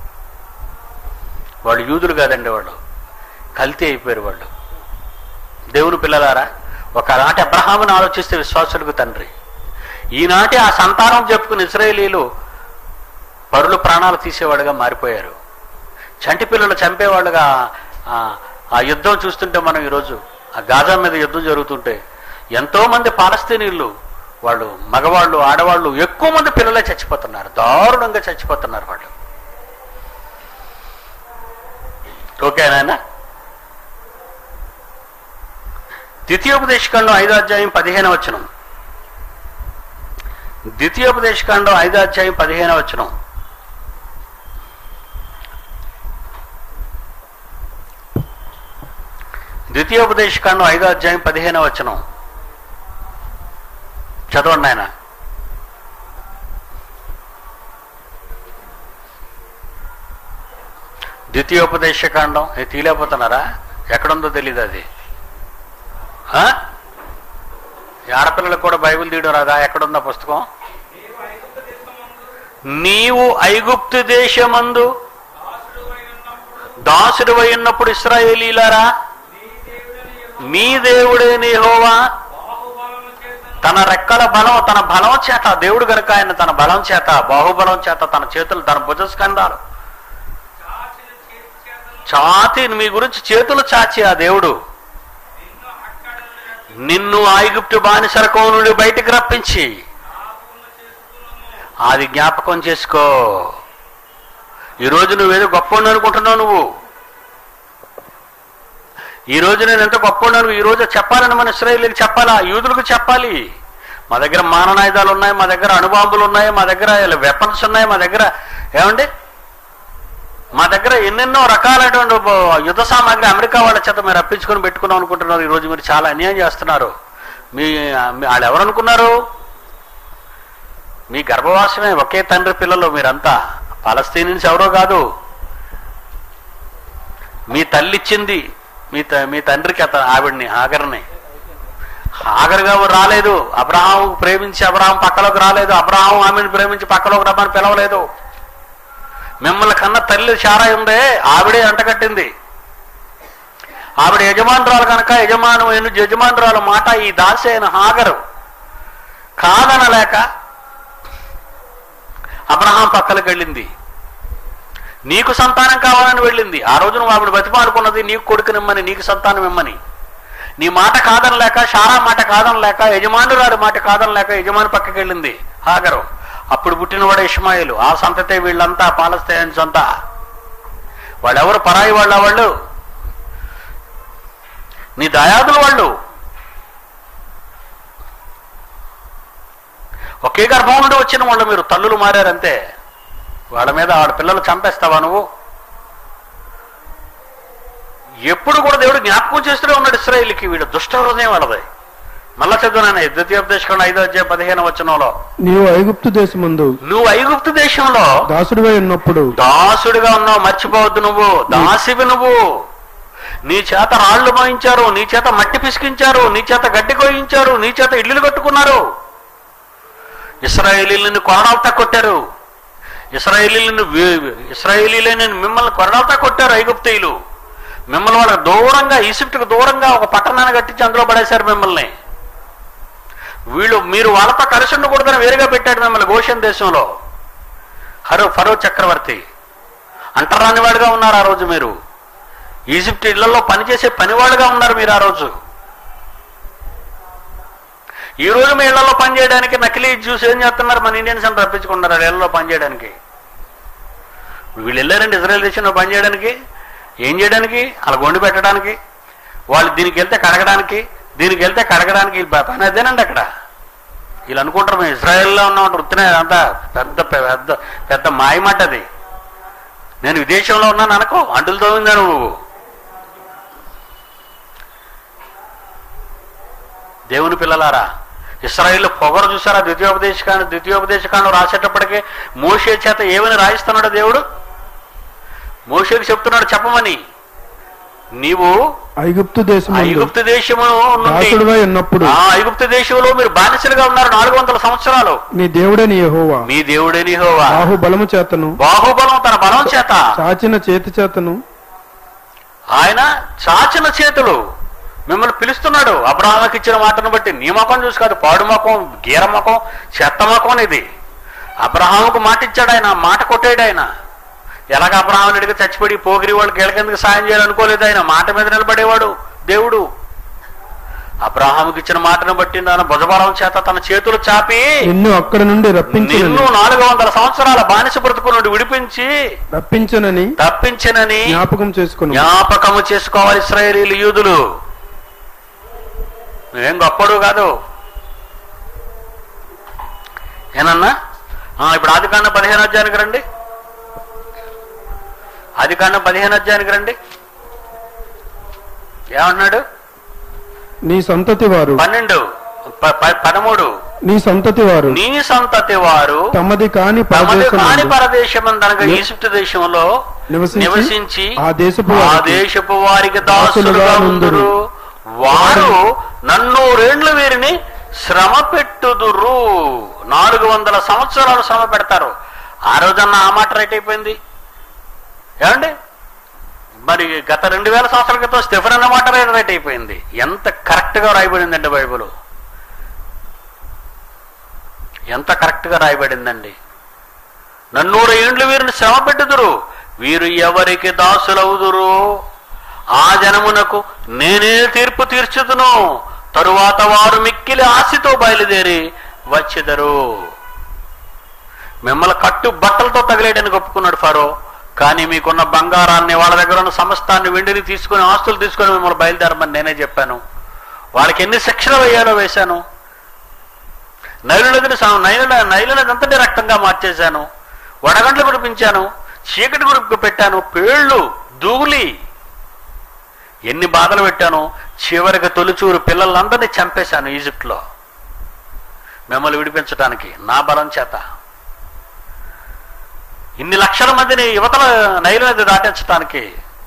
వాళ్ళు యూదులు కాదండి వాళ్ళు కల్తీ అయిపోయారు వాళ్ళు దేవుని పిల్లలారా ఒకనాటి అబ్రహాముని ఆలోచిస్తే విశ్వాసులకు తండ్రి ఈనాటి ఆ సంతానం చెప్పుకుని ఇస్రాయేలీలు పరులు ప్రాణాలు తీసేవాడుగా మారిపోయారు చంటి పిల్లలు చంపేవాళ్ళుగా ఆ, ఆ యుద్ధం చూస్తుంటే మనం ఈరోజు ఆ గాజా మీద యుద్ధం జరుగుతుంటే ఎంతో మంది పాలస్తీనీయులు వాళ్ళు మగవాళ్ళు ఆడవాళ్ళు ఎక్కువ మంది పిల్లలే చచ్చిపోతున్నారు దారుణంగా చచ్చిపోతున్నారు వాళ్ళు ఓకేనా ద్వితీయోపదేశకాండం ఐదో అధ్యాయం పదిహేను వచనం ద్వితీయోపదేశకాండం ఐదో అధ్యాయం పదిహేను వచనం ద్వితీయోపదేశకాండం ఐదో అధ్యాయం పదిహేను వచనం చదవండి ఆయన ద్వితీయోపదేశకాండం ఏ తీలేకపోతున్నారా ఎక్కడుందో తెలీదు అది ఆ? ఈ ఆడపిల్లలకు కూడా బైబిల్ తీయడం రాదా ఎక్కడుందా పుస్తకం నీవు ఐగుప్తు దేశమందు దాసుడు ఉన్నప్పుడు ఇస్రాయేలీలారా మీ దేవుడైన యెహోవా తన రెక్కల బలం తన బలం చేత దేవుడు గనుక ఆయన తన బలం చేత బాహుబలం చేత తన చేతులు తన భుజస్కంధాలు చాతి మీ గురించి చేతులు చాచి ఆ దేవుడు నిన్ను ఐగుప్తు బానిసరకం నుండి బయటికి రప్పించి అది జ్ఞాపకం చేసుకో ఈరోజు నువ్వేదో గొప్ప అనుకుంటున్నావు నువ్వు ఈ రోజు నేను ఎంత గొప్ప ఉన్నాను ఈ రోజు చెప్పాలని మన ఇస్రాయేలీకి చెప్పాలా యూదులకు చెప్పాలి మా దగ్గర మారణాయుధాలు ఉన్నాయి మా దగ్గర అణుబాంబులు ఉన్నాయి మా దగ్గర వెపన్స్ ఉన్నాయి మా దగ్గర ఏమండి మా దగ్గర ఎన్నెన్నో రకాలైనటువంటి బ- యుద్ధ సామాగ్రి అమెరికా వాళ్ళ చేత మీరు రప్పించుకొని పెట్టుకున్నాం అనుకుంటున్నారు ఈరోజు మీరు చాలా అన్యాయం చేస్తున్నారు మీ మీ- వాళ్ళు ఎవరు అనుకున్నారు మీ గర్భవాసమే ఒకే తండ్రి పిల్లలు మీరంతా పాలస్తీనియన్స్ ఎవరో కాదు మీ తల్లి ఇచ్చింది మీ త- మీ తండ్రికి అత ఆవిడ్ని ఆగర్ని ఆగరుగా రాలేదు అబ్రహాం ప్రేమించి అబ్రహాం పక్కలోకి రాలేదు అబ్రహాం ఆమెను ప్రేమించి పక్కలోకి రమ్మని పిలవలేదు మిమ్మల్ని కన్న తల్లి శారా ఉందే ఆవిడే అంటగట్టింది ఆవిడ యజమానురాలు కనుక యజమాను యజమానురాలు మాట ఈ దాసి అయిన హాగరు కాదనలేక అబ్రహాం పక్కలకు వెళ్ళింది నీకు సంతానం కావాలని వెళ్ళింది ఆ రోజు నువ్వు ఆవిడ బతిమాలుకున్నది నీకు కొడుకునిమ్మని నీకు సంతానం ఇమ్మని నీ మాట కాదనలేక షారా మాట కాదనలేక యజమానురాలు మాట కాదనలేక యజమాని పక్కకి వెళ్ళింది హాగరు అప్పుడు పుట్టినవాడు ఇష్మాయిలు ఆ సంతతే వీళ్ళంతా పాలస్తీన్స్ అంతా వాళ్ళెవరు పరాయి వాళ్ళ వాళ్ళు నీ దయాదులు వాళ్ళు ఒకే గర్భం నుండి వచ్చిన వాళ్ళు మీరు తల్లులు మారారంతే వాళ్ళ మీద వాళ్ళ పిల్లలు చంపేస్తావా నువ్వు ఎప్పుడు కూడా దేవుడు జ్ఞాపకం చేస్తూనే ఉన్నాడు ఇస్రాయిల్కి వీడు దుష్ట హృదయం వాళ్ళది మళ్ళా చదువునానే ద్వితీయోపదేశం ఐదో అధ్యాయ పదిహేను వచనంలో నీవు ఐగుప్తు దేశమందు నువ్వు ఐగుప్తు దేశంలో దాసుడివై ఉన్నప్పుడు దాసుడిగా ఉన్నావు మర్చిపోవద్దు నువ్వు దాసివి నువ్వు నీ చేత రాళ్లు మోయించారు నీ చేత మట్టి పిసికించారు నీ చేత గడ్డి కోయించారు నీ చేత ఇల్లులు కట్టుకున్నారు ఇస్రాయేలీలను కొరడాలతో కొట్టారు ఇస్రాయేలీలను వే- ఇస్రాయేలీలను మిమ్మల్ని కొరడాలతో కొట్టారు ఐగుప్తీయులు మిమ్మల్ని వాళ్ళకి దూరంగా ఈజిప్ట్కి దూరంగా ఒక పట్టణాన్ని కట్టించి అందులో పడేశారు మిమ్మల్ని వీళ్ళు మీరు వాళ్ళతో కలిసి ఉండకూడదని వేరుగా పెట్టాడు మిమ్మల్ని గోషన్ దేశంలో హరో ఫరో చక్రవర్తి అంటరాని వాడుగా ఉన్నారు ఆ రోజు మీరు ఈజిప్ట్ ఇళ్లలో పనిచేసే పనివాడుగా ఉన్నారు మీరు ఆ రోజు ఈ రోజు మీ ఇళ్లలో పనిచేయడానికి నకిలీ జ్యూస్ ఏం చేస్తున్నారు మన ఇండియన్స్ అని రప్పించుకుంటున్నారు వాళ్ళ ఇళ్లలో పనిచేయడానికి వీళ్ళు వెళ్ళారండి ఇజ్రాయెల్ దేశంలో పనిచేయడానికి ఏం చేయడానికి అలా వండి పెట్టడానికి వాళ్ళు దీనికి వెళ్తే కడగడానికి దీనికి వెళ్తే కడగడానికి వీళ్ళ పని అదేనండి అక్కడ వీళ్ళు అనుకుంటారు మేము ఇజ్రాయెల్లో ఉన్నాం వృత్తినే అంతా పెద్ద పెద్ద పెద్ద మాయమాట అది నేను విదేశంలో ఉన్నాను అనుకో అంటులు తోమిందా నువ్వు దేవుని పిల్లలారా ఇస్రాయిల్ పొగరు చూసారా ద్వితీయోపదేశకాండ ద్వితీయోపదేశకాండం రాసేటప్పటికే మోషే చేత ఏమని రాయిస్తున్నాడు దేవుడు మోషేకి చెప్తున్నాడు చెప్పమని నీవు ఐగుప్తు దేశమందు ఐగుప్తు దేశము నుండి దాసుడివై ఉన్నప్పుడు ఆ ఐగుప్తు దేశంలో మీరు బానిసలుగా ఉన్నారు నాలుగు వందల సంవత్సరాలు నీ దేవుడని యెహోవా మీ దేవుడేని హోవా బాహుబలము చేతను బాహుబలం తన బలం చేత చాచిన చేతి చేతను ఆయన చాచిన చేతులు మిమ్మల్ని పిలుస్తున్నాడు అబ్రహాంకి ఇచ్చిన మాటను బట్టి నీ ముఖం చూసి కాదు పాడు ముఖం గీర ముఖం చెత్త ముఖం ఇది అబ్రహాముకు మాట ఇచ్చాడు ఆయన మాట కొట్టాడు ఆయన ఎలాగ అబ్రహాం అడిగి చచ్చిపడి పోగిరి వాళ్ళకి ఎలకెందుకు సాయం చేయాలనుకోలేదు ఆయన మాట మీద నిలబడేవాడు దేవుడు అబ్రహాముకి ఇచ్చిన మాటను బట్టి తన భుజబలం చేత తన చేతులు చాపి నిన్ను అక్కడి నుండి రప్పించనని నిన్ను నాలుగు వందల సంవత్సరాల బానిస బ్రతుకు నుండి విడిపించి రప్పించనని తప్పించనని జ్ఞాపకం చేసుకుని జ్ఞాపకము చేసుకోవాలి ఇస్రాయేలీలు యూదులు నువ్వేం గొప్పడు కాదు ఏనన్నా ఆ, ఇప్పుడు ఆదికాండ పదిహేను అధ్యాయానికి రండి ఆదికాండం పదిహేను అధ్యాయానికి రండి ఏమంటున్నాడు నీ సంతతి వారు పన్నెండు ప- ప- పదమూడు నీ సంతతి వారు నీ సంతతి వారు తమది కాని తమది కాని పరదేశమందు పరదేశమందనగా ఈజిప్ట్ దేశంలో నివసించి నివసించి ఆ దేశపు ఆ వారికి దేశపు వారికి దాసులుగా దాసులుగా ఉందురు వారు నన్ను రెండ్లు వీరిని శ్రమ పెట్టుదురు నాలుగు వందల సంవత్సరాలు శ్రమ పెడతారు ఆ రోజన్న ఆ మాట రైట్ అయిపోయింది ఏమండి మరి గత రెండు వేల సంవత్సరాల క్రితం స్టెఫెన్ అన్న మాట రైట్ అయిపోయింది ఎంత కరెక్ట్ గా రాయబడిందండి బైబిల్ ఎంత కరెక్ట్ గా రాయబడిందండి నన్నూరు ఏండ్లు వీరిని శ్రమ పెట్టుదురు వీరు ఎవరికి దాసులవుదురు ఆ జనమునకు నేనే తీర్పు తీర్చుదును తరువాత వారు మిక్కిలి ఆశతో బయలుదేరి వచ్చెదరు మిమ్మల్ని కట్టు బట్టలతో తగిలేయడానికి ఒప్పుకున్నాడు ఫరో కానీ మీకున్న బంగారాన్ని వాళ్ళ దగ్గర ఉన్న సమస్తాన్ని వెండిని తీసుకుని ఆస్తులు తీసుకొని మిమ్మల్ని బయలుదేరమని నేనే చెప్పాను వాళ్ళకి ఎన్ని శిక్షలు వేయాలో వేశాను నైలు నదిని సమ- నైలు నైలు నది అంతటి రక్తంగా మార్చేశాను వడగండ్లు కురిపించాను చీకటి గురికి పెట్టాను పేళ్ళు దూగులి ఎన్ని బాధలు పెట్టాను చివరికి తొలిచూరు పిల్లలందరినీ చంపేశాను ఈజిప్ట్లో మిమ్మల్ని విడిపించడానికి నా బలం చేత ఇన్ని లక్షల మందిని యువతల నైలు నది దాటించడానికి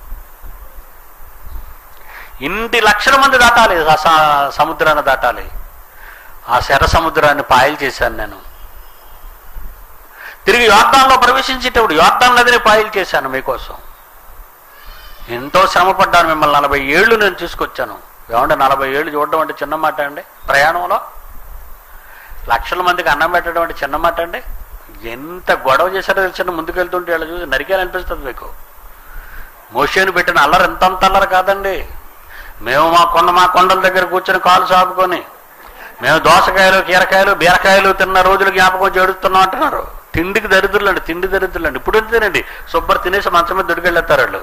ఇన్ని లక్షల మంది దాటాలి ఆ స- సముద్రాన్ని దాటాలి ఆ శర సముద్రాన్ని పాయలు చేశాను నేను తిరిగి యోర్దాన్లో ప్రవేశించేటప్పుడు యోర్దాన్ నదిని పాయలు చేశాను మీకోసం ఎంతో శ్రమ పడ్డాను మిమ్మల్ని నలభై ఏళ్ళు నేను తీసుకొచ్చాను ఏమంటే నలభై ఏళ్ళు చూడడం అంటే చిన్న మాట అండి ప్రయాణంలో లక్షల మందికి అన్నం పెట్టడం అంటే చిన్న మాట అండి ఎంత గొడవ చేశారో తెలిసిన ముందుకెళ్తుంటే వాళ్ళు చూసి నరికేయాలనిపిస్తుంది మీకు మోషేను పెట్టిన అల్లరి ఎంత అంత అల్లరి కాదండి మేము మా కొండ మా కొండల దగ్గర కూర్చొని కాలు సాపుకొని మేము దోసకాయలు కీరకాయలు బీరకాయలు తిన్న రోజులు జ్ఞాపకం చేడుతున్నాం అంటున్నారు తిండికి దరిద్రులండి తిండి దరిద్రులండి ఇప్పుడు తినండి శుభ్ర తినేసి మంచం మీద దొడికెళ్ళేస్తారు వాళ్ళు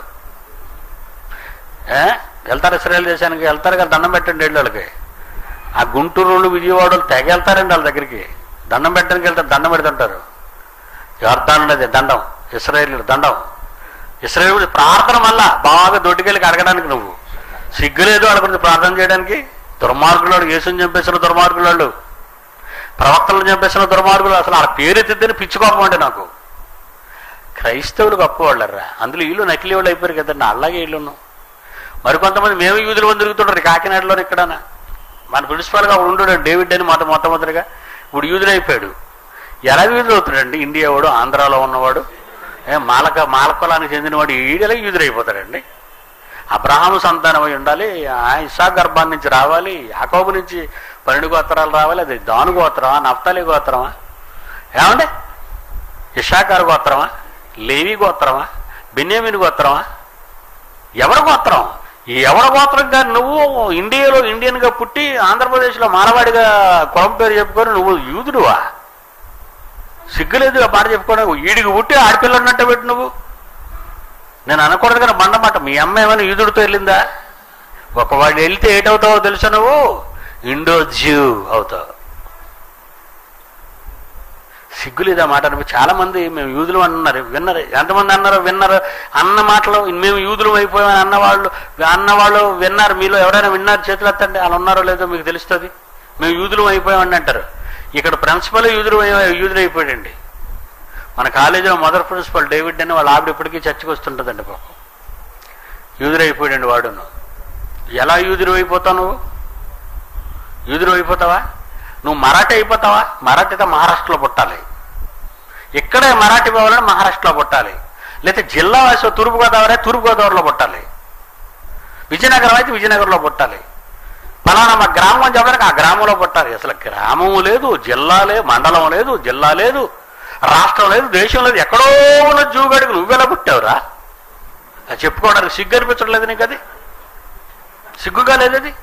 ఏ వెళ్తారు ఇస్రాయల్ దేశానికి వెళ్తారు కదా దండం పెట్టండి వెళ్ళి వాళ్ళకి ఆ గుంటూరు వాళ్ళు విజయవాడ వాళ్ళు తెగ వెళ్తారండి వాళ్ళ దగ్గరికి దండం పెట్టడానికి వెళ్తారు దండం పెడుతుంటారు యోర్దాన్ ఉన్నది దండం ఇస్రాయేల్ దండం ఇస్రాయేల్ ప్రార్థన మళ్ళా బాగా దొడ్డికెళ్ళి అడగడానికి నువ్వు సిగ్గులేదు వాళ్ళ గురించి ప్రార్థన చేయడానికి దుర్మార్గులు వాడు యేసుని చంపేసిన దుర్మార్గులు వాళ్ళు ప్రవక్తలను చంపేసిన దుర్మార్గులు అసలు ఆ పేరు ఎత్తిద్దని పిచ్చుకోపం అంటే నాకు క్రైస్తవులు గొప్పవాళ్ళరా అందులో వీళ్ళు నకిలీ వాళ్ళు అయిపోయారు కదండి అలాగే వీళ్ళును మరికొంతమంది మేము యూదులు మంది తిరుగుతుంటారు కాకినాడలో ఇక్కడ మన ప్రిన్సిపాల్గా ఒకడు ఉంటాడు డేవిడ్ అని మొట్ట మొట్టమొదటిగా ఇప్పుడు యూదులు అయిపోయాడు ఎలా యూదులు అవుతాడండి ఇండియా వాడు ఆంధ్రాలో ఉన్నవాడు ఏ మాలక మాలకులానికి చెందినవాడు ఈడలా యూదులు అయిపోతాడండి అబ్రహాము సంతానం అయి ఉండాలి ఆ ఇసా గర్భాన్ని నుంచి రావాలి యాకోబు నుంచి పన్నెండు గోత్రాలు రావాలి అది దాను గోత్రమా నఫ్తాలి గోత్రమా ఏమండి ఇషాకారు గోత్రమా లేవి గోత్రమా బెన్యామిన్ గోత్రమా ఎవరి గోత్రం ఈ ఎవరి గోత్రం కానీ నువ్వు ఇండియాలో ఇండియన్గా పుట్టి ఆంధ్రప్రదేశ్లో మానవాడిగా కులం పేరు చెప్పుకొని నువ్వు యూదుడువా సిగ్గులేదు ఆ మాట చెప్పుకోవడం ఈడికి పుట్టి ఆడపిల్ల ఉన్నట్టు పెట్టి నువ్వు నేను అనకూడదు కానీ బండమాట మీ అమ్మ ఏమైనా యూదుడితో వెళ్ళిందా ఒకవాడు వెళ్తే ఏటవుతావో తెలుసా నువ్వు ఇండో జ్యూ అవుతావు సిగ్గులేదు ఆ మాట అనిపి చాలా మంది మేము యూదులు అన్నారు విన్నారు ఎంతమంది అన్నారు విన్నారు అన్న మాటలు మేము యూదులు అయిపోయామని అన్నవాళ్ళు అన్నవాళ్ళు విన్నారు మీలో ఎవరైనా విన్నారు చేతులు ఎత్తండి అలా ఉన్నారో లేదో మీకు తెలుస్తుంది మేము యూదులు అయిపోయామని అంటారు ఇక్కడ ప్రిన్సిపల్ యూదులు అయ్య- యూదులు అయిపోయాడండి మన కాలేజీలో మొదటి ప్రిన్సిపల్ డేవిడ్ అని వాళ్ళ ఆవిడ ఇప్పటికీ చర్చకు వస్తుంటుందండి పాపం యూదులు అయిపోయాడండి వాడును ఎలా యూదులు అయిపోతావు నువ్వు యూదులు అయిపోతావా నువ్వు మరాఠీ అయిపోతావా మరాఠీతో మహారాష్ట్రలో పుట్టాలి ఇక్కడే మరాఠీ పోవాలని మహారాష్ట్రలో పుట్టాలి లేకపోతే జిల్లా వాసి తూర్పుగోదావరి తూర్పుగోదావరిలో పుట్టాలి విజయనగరం అయితే విజయనగరంలో పుట్టాలి ఫలానా మా గ్రామం అని చెప్పడానికి ఆ గ్రామంలో పుట్టాలి అసలు గ్రామం లేదు జిల్లా లేదు మండలం లేదు జిల్లా లేదు రాష్ట్రం లేదు దేశం లేదు ఎక్కడో ఉన్న జూగడికి నువ్వెలా పుట్టావురా అది చెప్పుకోవడానికి సిగ్గు అనిపించడం నీకు అది సిగ్గుగా లేదు అది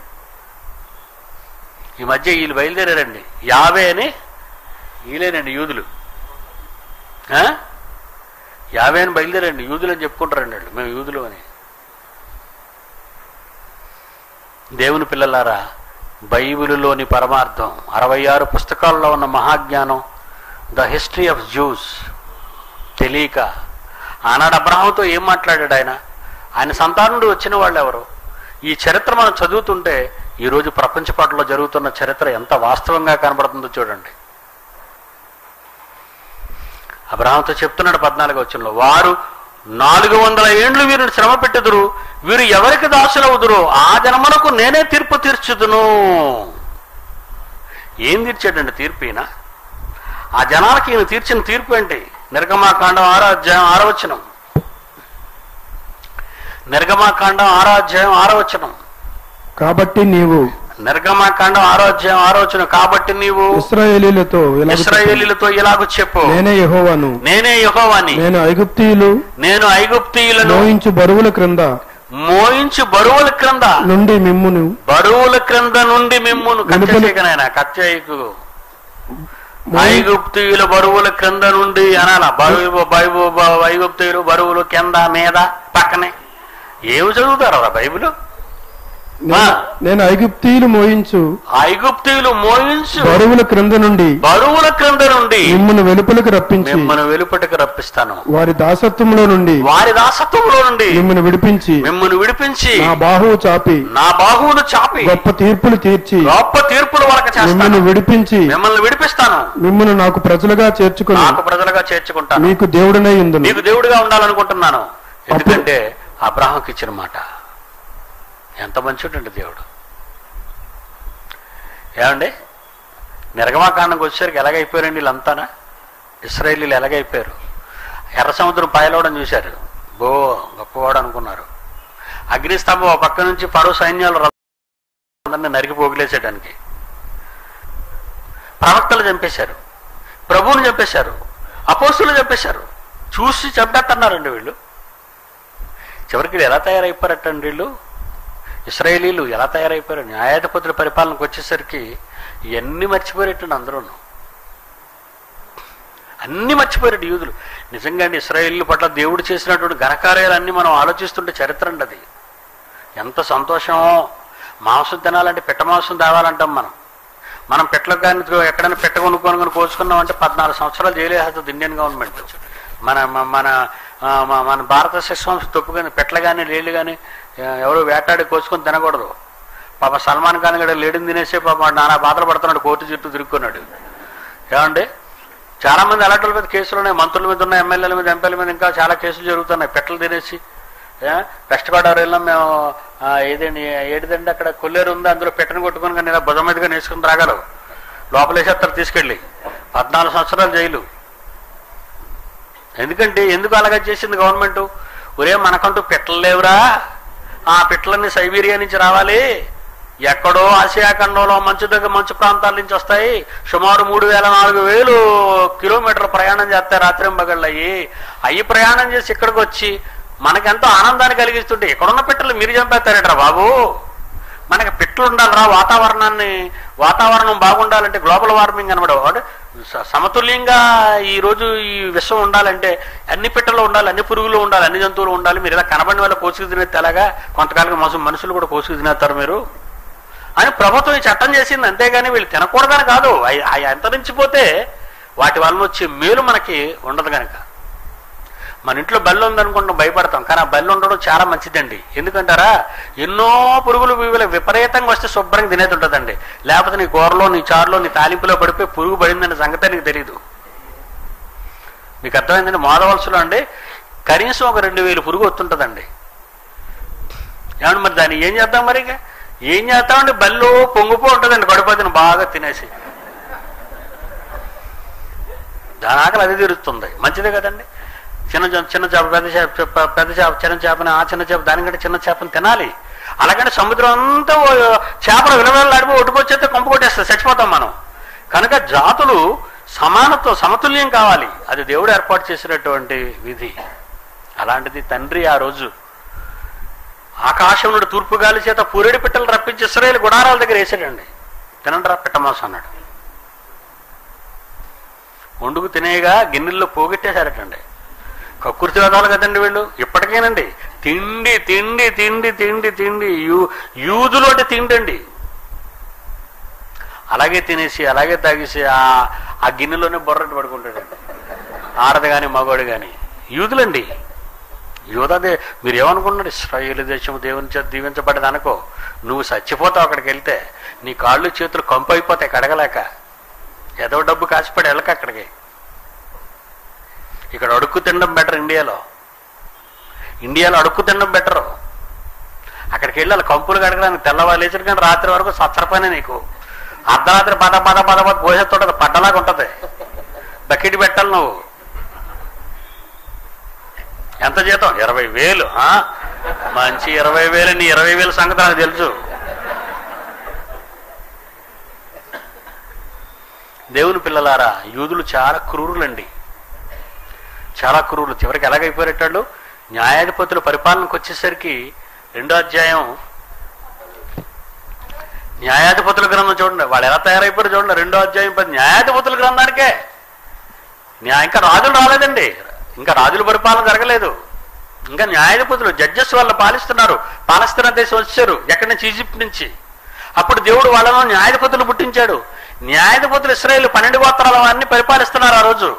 ఈ మధ్య వీళ్ళు బయలుదేరారండి యాభై అని వీలేనండి యూదులు ఆ? యాభై అని బయలుదేరండి యూదులు అని చెప్పుకుంటారండి వాళ్ళు మేము యూదులు అని దేవుని పిల్లలారా బైబిలులోని పరమార్థం అరవై ఆరు పుస్తకాల్లో ఉన్న మహాజ్ఞానం ద హిస్టరీ ఆఫ్ జూస్ తెలియక ఆనాడు అబ్రహాంతో ఏం మాట్లాడాడు ఆయన ఆయన సంతానుడు వచ్చిన వాళ్ళు ఎవరు ఈ చరిత్ర మనం చదువుతుంటే ఈరోజు ప్రపంచ పటంలో జరుగుతున్న చరిత్ర ఎంత వాస్తవంగా కనబడుతుందో చూడండి అబ్రహాంతో చెప్తున్నాడు పద్నాలుగు వచ్చంలో వారు నాలుగు వందల ఏండ్లు వీరిని శ్రమ పెట్టుదురు వీరు ఎవరికి దాసులవుదురు ఆ జన్మలకు నేనే తీర్పు తీర్చుదును ఏం తీర్చాడండి తీర్పు ఈయన ఆ జనాలకి ఈయన తీర్చిన తీర్పు ఏంటి నిర్గమాకాండం ఆరో అధ్యాయం ఆరో వచనం నిర్గమాకాండం ఆరో అధ్యాయం ఆరో వచనం కాబట్టి నీవు నిర్గమాకాండం ఆరో అధ్యాయం ఆరో వచనం కాబట్టి నీవు ఇస్రాయేలీలతో ఇలాగ చెప్పు. ఇస్రాయేలీలతో ఇలాగ చెప్పు నేనే యెహోవాను నేనే యెహోవాని నేను ఐగుప్తీయులు నేను ఐగుప్తీయులను మోయించు బరువుల క్రింద మోయించి బరువుల క్రింద నుండి మిమ్మును బరువుల క్రింద నుండి మిమ్మును వెలుపలి- కచ్చయ్యకనైనా కచ్చయ్యకు ఐగుప్తీయుల బరువుల క్రింద నుండి అనాల బరువు బైబు బ- ఐగుప్తీయులు బరువులు కింద మీద పక్కనే ఏమి చదువుతారు రా బైబిల్ నేను- నేను ఐగుప్తీయులు మోయించు ఐగుప్తీయులు మోయించు బరువుల క్రింద నుండి బరువుల క్రింద నుండి మిమ్మల్ని వెలుపలికి రప్పించి మిమ్మల్ని వెలుపటికి రప్పిస్తాను వారి దాసత్వంలో నుండి వారి దాసత్వంలో నుండి మిమ్మల్ని విడిపించి మిమ్మల్ని విడిపించి నా బాహువు చాపి నా బాహువును చాపి గొప్ప తీర్పులు తీర్చి గొప్ప తీర్పుల వరకు చేస్తాను మిమ్మల్ని విడిపించి మిమ్మల్ని విడిపిస్తాను మిమ్మల్ని నాకు ప్రజలుగా చేర్చుకుని నాకు ప్రజలుగా చేర్చుకుంటాను మీకు దేవుడనై ఉందును నీకు దేవుడిగా ఉండాలనుకుంటున్నాను ఎందుకంటే అబ్రాహంకి ఇచ్చిన మాట ఎంత మంచిటండి దేవుడు ఏమండి నిర్గమాకాండంకి వచ్చేసరికి ఎలాగైపోయారండి వీళ్ళంతానా ఇస్రాయేలీలు ఎలాగైపోయారు ఎర్ర సముద్రం పాయలవడం చూశారు బో గొప్పవాడు అనుకున్నారు అగ్నిస్తంభం ఒక పక్క నుంచి పరో సైన్యాలు అందరినీ నరికి పోగిలేసేయడానికి ప్రవక్తలు చంపేశారు ప్రభువుని చంపేశారు అపోస్తులు చంపేశారు చూసి చంపేస్తున్నారండి వీళ్ళు చివరికి వీళ్ళు ఎలా తయారైపోయారటండి వీళ్ళు ఇస్రాయేలీలు ఎలా తయారైపోయారు న్యాయాధిపతుల పరిపాలనకు వచ్చేసరికి ఇవన్నీ మర్చిపోయారటండి అందరూ అన్ని మర్చిపోయారు యూదులు నిజంగా అండి ఇస్రాయేలీల పట్ల దేవుడు చేసినటువంటి ఘనకార్యాలన్నీ మనం ఆలోచిస్తుంటే చరిత్ర అండి అది ఎంత సంతోషమో మాంసం తినాలంటే పిట్ట మాంసం తేవాలంటాం మనం మనం పెట్టలకు కానీ ఎక్కడైనా పెట్ట కొనుక్కొని కానీ కోసుకున్నాం అంటే పద్నాలుగు సంవత్సరాలు జైలేస్తుంది ఇండియన్ గవర్నమెంట్ మన మ- మన ఆ, మ- మన భారత శిక్షణ తప్పుకొని పెట్టలు కానీ లేళ్ళు కానీ ఎవరు వేటాడి కోసుకొని తినకూడదు పాప సల్మాన్ ఖాన్ గడ లేడిని తినేసే పాప వాడు నానా బాధలు పడుతున్నాడు కోర్టు చుట్టూ తిరుక్కున్నాడు ఏమండి చాలా మంది అలాంటి మీద కేసులు ఉన్నాయి మంత్రుల మీద ఉన్నాయి ఎమ్మెల్యేల మీద ఎంపీల మీద ఇంకా చాలా కేసులు జరుగుతున్నాయి పెట్టలు తినేసి ఏ? వెస్ట్ గోదావరి వెళ్ళాం మేము ఆ, ఏదండి ఏడిదండి అక్కడ కొల్లేరు ఉంది అందులో పెట్టను కొట్టుకొని కానీ ఇలా భుజం మీదుగా నేసుకుని రాగలవు లోపలేసేస్తారు తీసుకెళ్ళి పద్నాలుగు సంవత్సరాలు జైలు ఎందుకంటే ఎందుకు అలాగా చేసింది గవర్నమెంట్ ఒరే మనకంటూ పిట్టలు లేవురా ఆ పిట్టలన్నీ సైబీరియా నుంచి రావాలి ఎక్కడో ఆసియా ఖండంలో మంచు దగ్గర మంచు ప్రాంతాల నుంచి వస్తాయి సుమారు మూడు వేల నాలుగు వేలు కిలోమీటర్ల ప్రయాణం చేస్తాయి రాత్రింబగళ్ళు అయ్యి అయ్యి ప్రయాణం చేసి ఇక్కడికి వచ్చి మనకెంతో ఆనందాన్ని కలిగిస్తుంటే ఇక్కడున్న పిట్టలు మీరు చంపేస్తారట్రా బాబు మనకి పిట్టలు ఉండాలిరా వాతావరణాన్ని వాతావరణం బాగుండాలంటే గ్లోబల్ వార్మింగ్ అనమాట అంటే స- సమతుల్యంగా ఈ రోజు ఈ విశ్వం ఉండాలంటే అన్ని పిట్టలు ఉండాలి అన్ని పురుగులు ఉండాలి అన్ని జంతువులు ఉండాలి మీరు ఇలా కనబడిన వాళ్ళ కోసుకు తినేది ఎలాగా కొంతకాలం మనుషులు మనుషులు కూడా కోసుకు తినేస్తారు మీరు అని ప్రభుత్వం ఈ చట్టం చేసింది అంతేగాని వీళ్ళు తినకూడదని కాదు అవి అవి అంతరించిపోతే వాటి వలన వచ్చే మేలు మనకి ఉండదు కనుక మన ఇంట్లో బెల్లం ఉందనుకుంటాం భయపడతాం కానీ ఆ బెల్లం ఉండడం చాలా మంచిదండి ఎందుకంటారా ఎన్నో పురుగులు వివిల విపరీతంగా వస్తే శుభ్రంగా తినేది ఉంటుందండి లేకపోతే నీ కూరలో నీ చారులో నీ తాలింపులో పడిపోయి పురుగు పడిందనే సంగతి నీకు తెలియదు మీకు అర్థమైందండి మోదవలసలో అండి కనీసం ఒక రెండు వేలు పురుగు వస్తుంటుందండి ఏమండి మరి దాన్ని ఏం చేద్దాం మరి ఇక? ఏం చేస్తామండి బల్లో పొంగిపో ఉంటుందండి కడుపతిని బాగా తినేసి దాని ఆకలి అది తీరుస్తుంది మంచిదే కదండి చిన్న చేప చిన్న చేప పెద్ద చేప పె- పెద్ద చేప చిన్న చేపని ఆ చిన్న చేప దానికంటే చిన్న చేపని తినాలి అలాగంటే సముద్రం అంతా ఓ చేపలు విలవిలాడిపో ఒడ్డుకొచ్చేస్తే కొంప కొట్టేస్తుంది చచ్చిపోతాం మనం కనుక జాతులు సమానత్వం సమతుల్యం కావాలి అది దేవుడు ఏర్పాటు చేసినటువంటి విధి అలాంటిది తండ్రి ఆ రోజు ఆకాశం నుండి తూర్పు గాలి చేత పూరేడు పిట్టలు రప్పించి ఇస్రాయేల్ గుడారాల దగ్గర వేసాడండి తినండి రా పిట్టమాసం అన్నాడు వండుకు తినేగా గిన్నెల్లో పోగొట్టేశారటండి కక్కుర్తి వేదాలు కదండి వీళ్ళు ఇప్పటికేనండి తిండి తిండి తిండి తిండి తిండి యూ యూదులోటి తిండండి అలాగే తినేసి అలాగే తాగేసి ఆ ఆ గిన్నెలోనే బొర్రటి పడుకుంటాడండి ఆడది కానీ మగవాడు కానీ యూదులండి యోధదే మీరు ఏమనుకున్నారు ఇస్రాయేల్ దేశం దేవుని చేత దీవించబడ్డది అనుకో నువ్వు చచ్చిపోతావు అక్కడికి వెళ్తే నీ కాళ్ళు చేతులు కంపు అయిపోతాయి కడగలేక ఏదో డబ్బు కాసిపడి వెళ్ళక అక్కడికి ఇక్కడ అడుక్కు తినడం బెటర్ ఇండియాలో ఇండియాలో అడుక్కు తినడం బెటరు అక్కడికి వెళ్ళాలి కంపులు కడగడానికి తెల్లవారు లేచిన కానీ రాత్రి వరకు సచ్చర పని నీకు అర్ధరాత్రి పద పద పద పద పోసేస్తుంటది పడ్డలాగా ఉంటది బకెట్ పెట్టాలి నువ్వు ఎంత జీతం ఇరవై వేలు ఆ? మంచి ఇరవై వేలు నీ ఇరవై వేలు సంగతి నాకు తెలుసు దేవుని పిల్లలారా యూదులు చాలా క్రూరులండి చాలా క్రూరులు చివరికి ఎలాగైపోయేటాళ్ళు న్యాయాధిపతుల పరిపాలనకు వచ్చేసరికి రెండో అధ్యాయం న్యాయాధిపతుల గ్రంథం చూడండి వాళ్ళు ఎలా తయారైపోయారు చూడండి రెండో అధ్యాయం పది న్యాయాధిపతుల గ్రంథానికే న్యాయ ఇంకా రాజులు రాలేదండి ఇంకా రాజుల పరిపాలన జరగలేదు ఇంకా న్యాయాధిపతులు జడ్జెస్ వాళ్ళు పాలిస్తున్నారు పాలస్తీనా దేశం వచ్చారు ఎక్కడి నుంచి ఈజిప్ట్ నుంచి అప్పుడు దేవుడు వాళ్ళను న్యాయాధిపతులు పుట్టించాడు న్యాయాధిపతులు ఇస్రాయేల్ పన్నెండు గోత్రాల వారిని పరిపాలిస్తున్నారు ఆ రోజు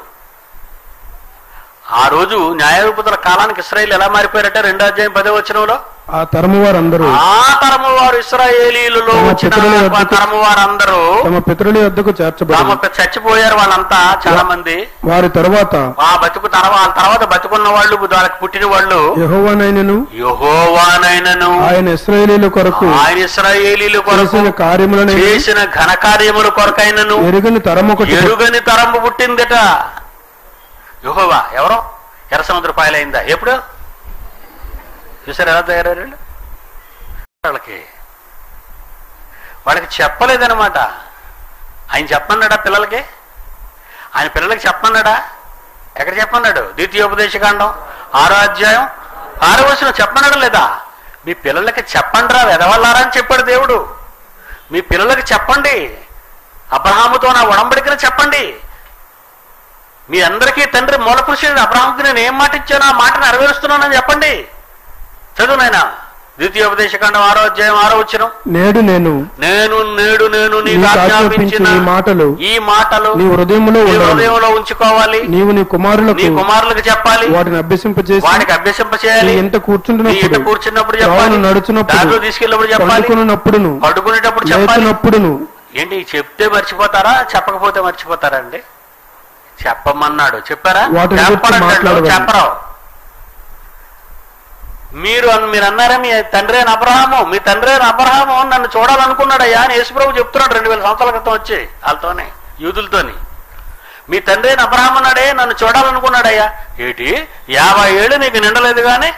ఆ రోజు న్యాయాధిపతుల కాలానికి ఇస్రాయేల్ ఎలా మారిపోయారంటే రెండో అధ్యాయం పదో వచనంలో ఆ తరము వారందరూ ఆ తరము వారు ఇస్రాయేలీలలో తమ వచ్చిన పితరుల ఆ యొద్దకు- తరము వారందరూ తమ పితరుల యొద్దకు చేర్చబడి తమ పి- చచ్చిపోయారు వాళ్ళంతా చాలా మంది వారి తరువాత ఆ బతుకు తర్వాత తర్వాత బతుకున్న వాళ్ళు వాళ్ళకి పుట్టిన వాళ్ళు యెహోవానైనను యహోవానైనను ఆయన ఇస్రాయేలీల కొరకు ఆయన ఇస్రాయేలీల కొరకు చేసిన కార్యములను చేసిన ఘనకార్యముల కొరకైనను ఎరుగని తరం ఒకటి ఎరుగని తరంబు పుట్టిందట యహోవా ఎవరో ఎర్ర సముద్ర పాయలైందా ఎప్పుడు చూసారు ఎలా తయారయ్యారు వీళ్ళు? వాళ్ళకి వాళ్ళకి చెప్పలేదనమాట ఆయన చెప్పన్నాడా పిల్లలకి ఆయన పిల్లలకి చెప్పన్నాడా ఎక్కడ చెప్పన్నాడు ద్వితీయోపదేశకాండం ఆరో అధ్యాయం ఆరో వచ్చిన చెప్పన్నాడు లేదా మీ పిల్లలకి చెప్పండి రా వెదవల్లారా అని చెప్పాడు దేవుడు మీ పిల్లలకి చెప్పండి అబ్రహాముతో నా ఉడంబడికను చెప్పండి మీ అందరికీ తండ్రి మూల పురుషుడు అబ్రహాంకి నేను ఏం మాట ఇచ్చానో ఆ మాట నెరవేరుస్తున్నానని చెప్పండి చదువు నాయన ద్వితీయోపదేశకాండం ఆరో అధ్యాయం ఆరో వచ్చిన నేడు నేను నేను నేడు నేను నీకు నీకు ఆజ్ఞాపించిన ఆజ్ఞాపించిన ఈ మాటలు ఈ మాటలు నీ హృదయములో నీ ఉండాలి హృదయంలో ఉంచుకోవాలి నీవు నీ కుమారులకు నీ కుమారులకు చెప్పాలి వాటిని అభ్యసింపజేసి వాడికి అభ్యసింప చేయాలి నీ ఇంట నీ ఇంట కూర్చుంటున్నప్పుడు కూర్చున్నప్పుడు త్రోవను చెప్పాలి నడుచున్నప్పుడు దారిలో తీసుకెళ్ళినప్పుడు చెప్పాలి పండుకున్నప్పుడును పడుకునేటప్పుడు చెప్పాలి లేచినప్పుడును ఏంటి చెప్తే మర్చిపోతారా చెప్పకపోతే మర్చిపోతారా అండి చెప్పమన్నాడు చెప్పారా వాటి గురించి చెప్పరంటాడు, మాట్లాడవద్దు. చెప్పరు మీరు అన్- మీరు అన్నారా మీ తండ్రి అయిన అబ్రహాము మీ తండ్రి అయిన అబ్రహాము నన్ను చూడాలనుకున్నాడయ్యా అని యేసుప్రభు చెప్తున్నాడు రెండు వేల సంవత్సరాల క్రితం వచ్చి వాళ్ళతోనే యూదులతోని మీ తండ్రి అయిన అబ్రహాం అన్నాడే నన్ను చూడాలనుకున్నాడయ్యా ఏటి యాభై ఏళ్ళు నీకు నిండలేదు కానీ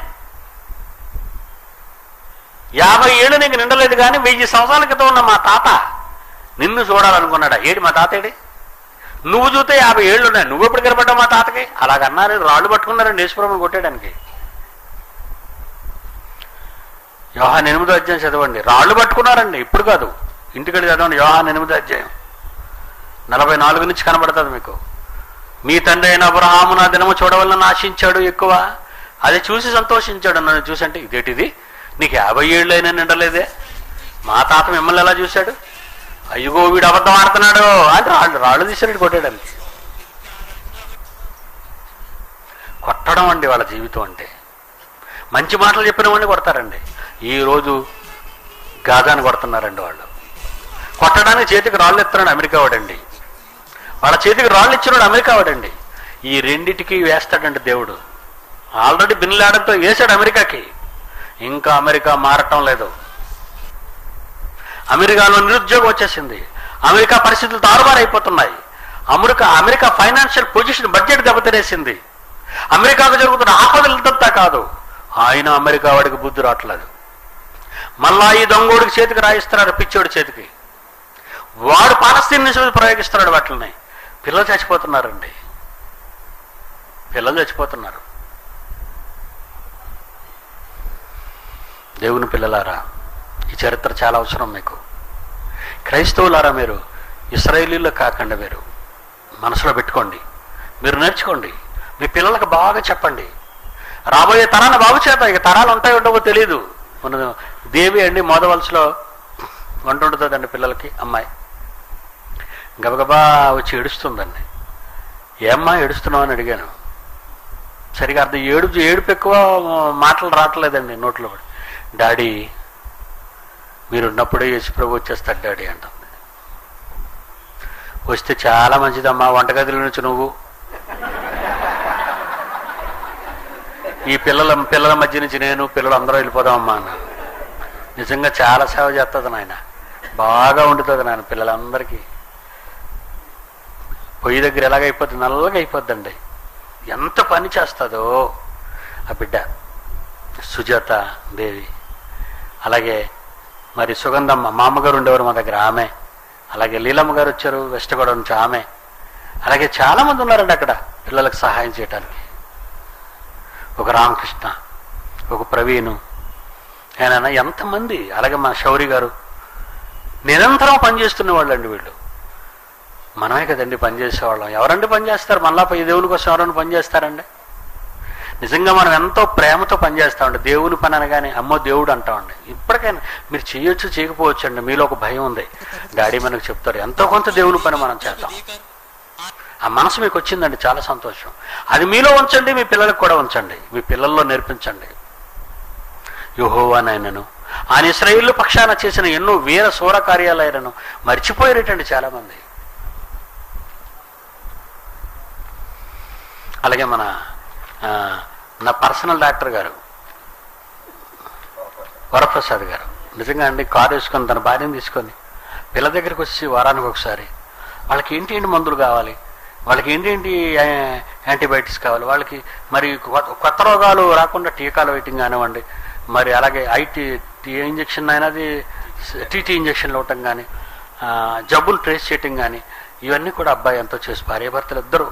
యాభై ఏళ్ళు నీకు నిండలేదు కానీ వెయ్యి సంవత్సరాల క్రితం ఉన్న మా తాత నిన్ను చూడాలనుకున్నాడా ఏడి మా తాత ఏడి నువ్వు చూస్తే యాభై ఏళ్ళు ఉన్నాయి నువ్వు ఎప్పుడు కనపడ్డావు మా తాతకి అలాగన్నారు రాళ్ళు పట్టుకున్నారండి యేసుప్రభుని కొట్టేయడానికి యోహాన్ ఎనిమిదో అధ్యాయం చదవండి రాళ్ళు పట్టుకున్నారండి ఇప్పుడు కాదు ఇంటికడి చదవండి యోహాన్ ఎనిమిదో అధ్యాయం నలభై నాలుగు నుంచి కనబడుతుంది మీకు మీ తండ్రి అయిన అబ్రహాము నా దినము చూడవలన ఆశించాడు ఎక్కువ అది చూసి సంతోషించాడు నన్ను చూసంటే ఇదేటిది నీకు యాభై ఏళ్ళు అయినా నిండలేదే మా తాత మిమ్మల్ని ఎలా చూశాడు అయ్యగో వీడు అబద్ధం ఆడుతున్నాడు అని రాళ్ళు రాళ్ళు తీసాడు కొట్టాడని కొట్టడం అండి వాళ్ళ జీవితం అంటే మంచి మాటలు చెప్పిన వాడిని కొడతారండి ఈ రోజు గాజాని కొడుతున్నారండి వాళ్ళు కొట్టడానికి చేతికి రాళ్ళు ఎత్తున్నాడు అమెరికా వాడండి వాళ్ళ చేతికి రాళ్ళు ఇచ్చినాడు అమెరికా వాడండి ఈ రెండిటికి వేస్తాడండి దేవుడు ఆల్రెడీ బిన్ లాడన్తో వేశాడు అమెరికాకి ఇంకా అమెరికా మారటం లేదు అమెరికాలో నిరుద్యోగం వచ్చేసింది అమెరికా పరిస్థితులు తారుమారైపోతున్నాయి America America financial position budget దెబ్బతినేసింది అమెరికాకు జరుగుతున్న ఆపదలంతా కాదు ఆయన అమెరికా వాడికి బుద్ధి రావట్లేదు మళ్ళా ఈ దొంగోడికి చేతికి రాయిస్తున్నాడు పిచ్చోడి చేతికి వాడు పాలస్తీన్ నుంచి ప్రయోగిస్తున్నాడు వాటిని పిల్లలు చచ్చిపోతున్నారండి పిల్లలు చచ్చిపోతున్నారు దేవుని పిల్లలారా ఈ చరిత్ర చాలా అవసరం మీకు క్రైస్తవులారా మీరు ఇస్రాయేలీలో కాకుండా మీరు మనసులో పెట్టుకోండి మీరు నేర్చుకోండి మీ పిల్లలకు బాగా చెప్పండి రాబోయే తరాన్ని బాగు చేత ఇక తరాలు ఉంటాయో ఉండవో తెలియదు మన దేవి అండి మోదవలసలో వంట వండుతుందండి పిల్లలకి అమ్మాయి గబగబా వచ్చి ఏడుస్తుందండి ఏమ్మా ఏడుస్తున్నావు అని అడిగాను సరిగా అర్థం ఏడు ఏడుపు ఎక్కువ మాటలు రావట్లేదండి నోట్లో డాడీ మీరున్నప్పుడే యేసు ప్రభు వచ్చేస్తాడు డాడీ అంటుంది వస్తే చాలా మంచిదమ్మా వంటగదిలో నుంచి నువ్వు ఈ పిల్లల పిల్లల మధ్య నుంచి నేను పిల్లలు అందరూ వెళ్ళిపోదామమ్మా అన్నాను నిజంగా చాలా సేవ చేస్తుంది నాయన బాగా వండుతుంది నాయన పిల్లలందరికీ పొయ్యి దగ్గర ఎలాగైపోద్ది నల్లగా అయిపోద్దండి ఎంత పని చేస్తుందో ఆ బిడ్డ సుజాత దేవి అలాగే మరి సుగంధమ్మ మా అమ్మగారు ఉండేవారు మా దగ్గర ఆమె అలాగే లీలమ్మ గారు వచ్చారు వెస్ట్ గోడ నుంచి ఆమె అలాగే చాలా మంది ఉన్నారండి అక్కడ పిల్లలకు సహాయం చేయడానికి ఒక రామకృష్ణ ఒక ప్రవీణు ఆయన ఎంతమంది అలాగే మన శౌరి గారు నిరంతరం పనిచేస్తున్న వాళ్ళండి వీళ్ళు మనమే కదండి పనిచేసేవాళ్ళం ఎవరండి పనిచేస్తారు మళ్ళా ఈ దేవుని కోసం ఎవరైనా పనిచేస్తారండి నిజంగా మనం ఎంతో ప్రేమతో పనిచేస్తామండి దేవుని పని అనగానే అమ్మో దేవుడు అంటామండి ఇప్పటికైనా మీరు చేయొచ్చు చేయకపోవచ్చు అండి మీలో ఒక భయం ఉంది డాడీ మనకు చెప్తారు ఎంతో కొంత దేవుని పని మనం చేద్దాం ఆ మనసు మీకు వచ్చిందండి చాలా సంతోషం అది మీలో ఉంచండి మీ పిల్లలకు కూడా ఉంచండి మీ పిల్లల్లో నేర్పించండి యుహోవానైనను ఆయన ఇస్రాయిల్ పక్షాన చేసిన ఎన్నో వీర శూర కార్యాలయాలను మర్చిపోయారటండి చాలా మంది అలాగే మన ఆ, నా పర్సనల్ డాక్టర్ గారు వరప్రసాద్ గారు నిజంగా అండి కారు వేసుకొని తన భార్యను తీసుకొని పిల్ల దగ్గరికి వచ్చి వారానికి ఒకసారి వాళ్ళకి ఏంటి ఏంటి మందులు కావాలి వాళ్ళకి ఏంటేంటి యాంటీబయాటిక్స్ కావాలి వాళ్ళకి మరి కొత్త- కొత్త రోగాలు రాకుండా టీకాలు వేయటం కానివ్వండి మరి అలాగే ఐటీ టీ ఇంజక్షన్ అయినది టీటీ ఇంజక్షన్లు ఇవ్వటం కానీ ఆ, జబ్బులు ట్రేస్ చేయటం కానీ ఇవన్నీ కూడా అబ్బాయి ఎంతో చేసి భార్యాభర్తలు ఇద్దరు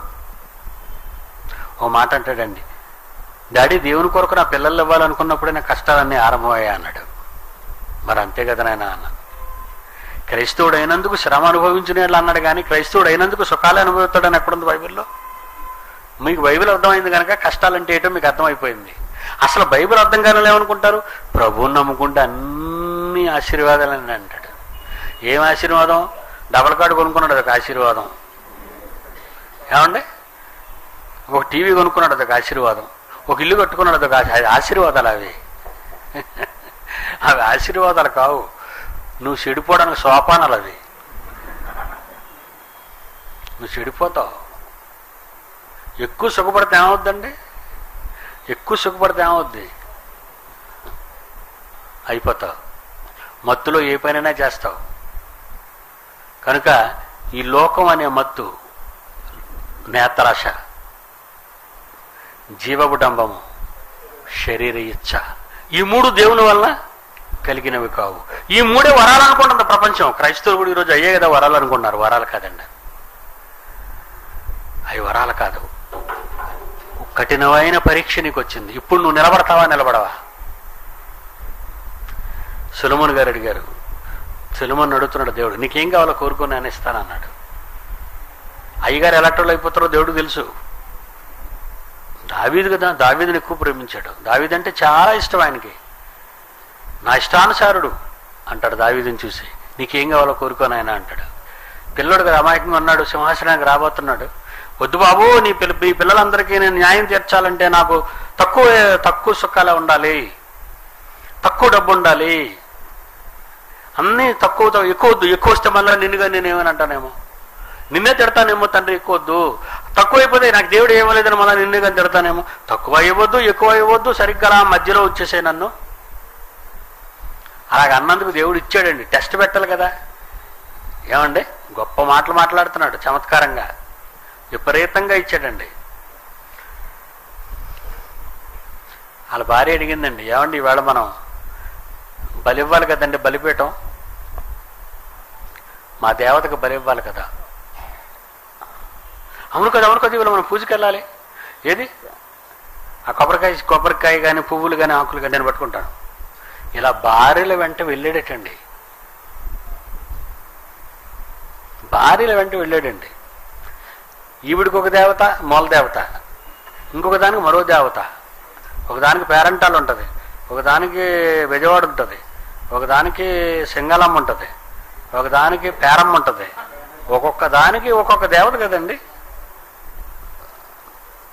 ఓ మాట అంటాడండి డాడీ దేవుని కొరకు నా పిల్లలు ఇవ్వాలనుకున్నప్పుడే నా కష్టాలన్నీ ఆరంభమయ్యా అన్నాడు మరి అంతే కదా నాయన అన్నాను క్రైస్తవుడు అయినందుకు శ్రమ అనుభవించిన వాళ్ళు అన్నాడు కానీ క్రైస్తవుడు అయినందుకు సుఖాలు అనుభవిస్తాడని ఎక్కడుంది బైబిల్లో మీకు బైబిల్ అర్థమైంది కనుక కష్టాలంటే ఏంటో మీకు అర్థమైపోయింది అసలు బైబిల్ అర్థం కాని ఏమనుకుంటారు ప్రభువుని నమ్ముకుంటే అన్ని ఆశీర్వాదాలని అంటాడు ఏం ఆశీర్వాదం డబల్ కార్డు కొనుక్కున్నాడు అదొక ఆశీర్వాదం ఏమండి ఒక టీవీ కొనుక్కున్నాడు అదొక ఆశీర్వాదం ఒక ఇల్లు కట్టుకున్నాడు అదొక ఆశీ- అది ఆశీర్వాదాలు అవి అవి ఆశీర్వాదాలు కావు నువ్వు చెడిపోవడానికి సోపానాలు అవి నువ్వు చెడిపోతావు ఎక్కువ సుఖపడితే ఏమవుద్దండి ఎక్కువ సుఖపడితే ఏమవుద్ది అయిపోతావు మత్తులో ఏ పనైనా చేస్తావు కనుక ఈ లోకం అనే మత్తు నేత్రాశ జీవబుడంబము శరీర ఇచ్ఛ ఈ మూడు దేవుని వలన కలిగినవి కావు ఈ మూడే వరాలు అనుకుంటుంది ప్రపంచం క్రైస్తవులు కూడా ఈరోజు అయ్యే కదా వరాలు అనుకున్నారు వరాలు కాదండి అవి వరాలు కాదు కఠినమైన పరీక్ష నీకు వచ్చింది ఇప్పుడు నువ్వు నిలబడతావా నిలబడవా సులమన్ గారు అడిగారు సులమన్ అడుగుతున్నాడు దేవుడు నీకేం కావాలో కోరుకొని నేను ఇస్తానన్నాడు అయ్యగారు ఎలక్ట్రోల్ అయిపోతారో దేవుడు తెలుసు దావీదు కదా దావీదుని ఎక్కువ ప్రేమించాడు దావీదు అంటే చాలా ఇష్టం ఆయనకి నా ఇష్టానుసారుడు అంటాడు దావీదుని చూసి నీకేం కావాలో కోరుకోని ఆయన అంటాడు పిల్లడు కదా అమాయకంగా ఉన్నాడు సింహాసనానికి రాబోతున్నాడు వద్దు బాబు నీ పిల్ల మీ పిల్లలందరికీ నేను న్యాయం తీర్చాలంటే నాకు తక్కువ తక్కువ సుఖాలే ఉండాలి తక్కువ డబ్బు ఉండాలి అన్నీ తక్కువ ఎక్కువ వద్దు ఎక్కువ వస్తే మళ్ళీ నిన్నుగా నేనేమని అంటానేమో నిన్నే తిడతానేమో తండ్రి ఎక్కువ వద్దు తక్కువ అయిపోతే నాకు దేవుడు ఏమలేదని మళ్ళీ నిన్నుగా తిడతానేమో తక్కువ ఇవ్వద్దు ఎక్కువ ఇవ్వద్దు సరిగ్గా అలా మధ్యలో వచ్చేసే నన్ను అలాగ అన్నందుకు దేవుడు ఇచ్చాడండి టెస్ట్ పెట్టాలి కదా ఏమండి గొప్ప మాటలు మాట్లాడుతున్నాడు చమత్కారంగా విపరీతంగా ఇచ్చాడండి వాళ్ళ భార్య అడిగిందండి ఏమండి ఈవేళ మనం బలి ఇవ్వాలి కదండి బలిపీఠం మా దేవతకు బలి ఇవ్వాలి కదా అవును కదా అవును కదా ఇవాళ మనం పూజకి వెళ్ళాలి ఏది ఆ కొబ్బరికాయ కొబ్బరికాయ కానీ పువ్వులు కానీ ఆకులు కానీ నేను పట్టుకుంటాను ఇలా భార్యల వెంట వెళ్ళాడటండి భార్యల వెంట వెళ్ళాడండి ఈవిడికి ఒక దేవత మూల దేవత ఇంకొక దానికి మరో దేవత ఒకదానికి పేరంటాలు ఉంటుంది ఒకదానికి బెజవాడ ఉంటుంది ఒకదానికి సింగళం ఉంటుంది ఒకదానికి పేరమ్మ ఉంటుంది ఒక్కొక్క దానికి ఒక్కొక్క దేవత కదండి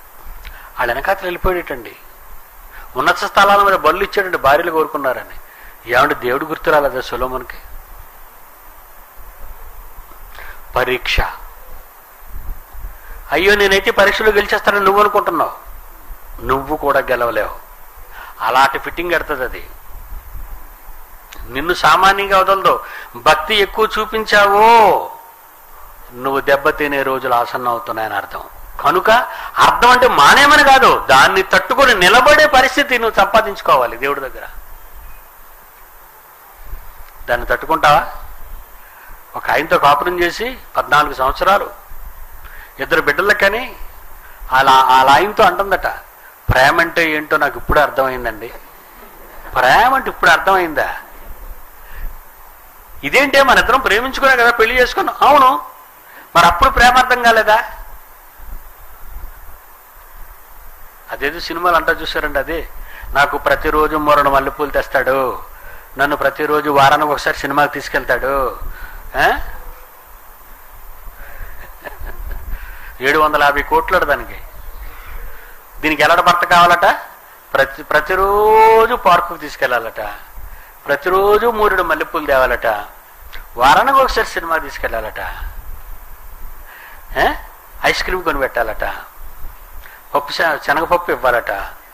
వాళ్ళ వెనకాతలు వెళ్ళిపోయేటండి ఉన్నత స్థలాల మీద బళ్ళు ఇచ్చాడండి భార్యలు కోరుకున్నారని ఏమంటే దేవుడు గుర్తు రాలేదా సులోమన్కి పరీక్ష అయ్యో నేనైతే పరీక్షలో గెలిచేస్తానని నువ్వు అనుకుంటున్నావు నువ్వు కూడా గెలవలేవు అలాంటి ఫిట్టింగ్ ఎడుతుంది అది నిన్ను సామాన్యంగా వదలదు భక్తి ఎక్కువ చూపించావో నువ్వు దెబ్బతినే రోజులు ఆసన్నం అవుతున్నాయని అర్థం కనుక అర్థం అంటే మానేమని కాదు దాన్ని తట్టుకొని నిలబడే పరిస్థితి నువ్వు సంపాదించుకోవాలి దేవుడి దగ్గర దాన్ని తట్టుకుంటావా ఒక ఆయనతో కాపురం చేసి పద్నాలుగు సంవత్సరాలు ఇద్దరు బిడ్డలకని అలా అలా ఆయనతో అంటుందట ప్రేమ అంటే ఏంటో నాకు ఇప్పుడు అర్థమైందండి ప్రేమ అంటే ఇప్పుడు అర్థమైందా ఇదేంటే మన ఇద్దరం ప్రేమించుకునే కదా పెళ్లి చేసుకున్నాం అవును మరి అప్పుడు ప్రేమ అర్థం కాలేదా అదేదో సినిమాలు అంటా చూసారండి అదే నాకు ప్రతిరోజు మూరడు మల్లెపూలు తెస్తాడు నన్ను ప్రతిరోజు వారానికి ఒకసారి సినిమాకి తీసుకెళ్తాడు ఆ? ఏడు వందల యాభై కోట్లు దానికి దీనికి ఎలాంటి భర్త కావాలట ప్రతి ప్రతిరోజు పార్కుకు తీసుకెళ్లాలట ప్రతిరోజు మూరుడు మల్లెపూలు తేవాలట వారానికి ఒకసారి సినిమా తీసుకెళ్లాలట ఏ? ఐస్ క్రీమ్ కొని పెట్టాలట పప్పు శ- శనగపప్పు ఇవ్వాలట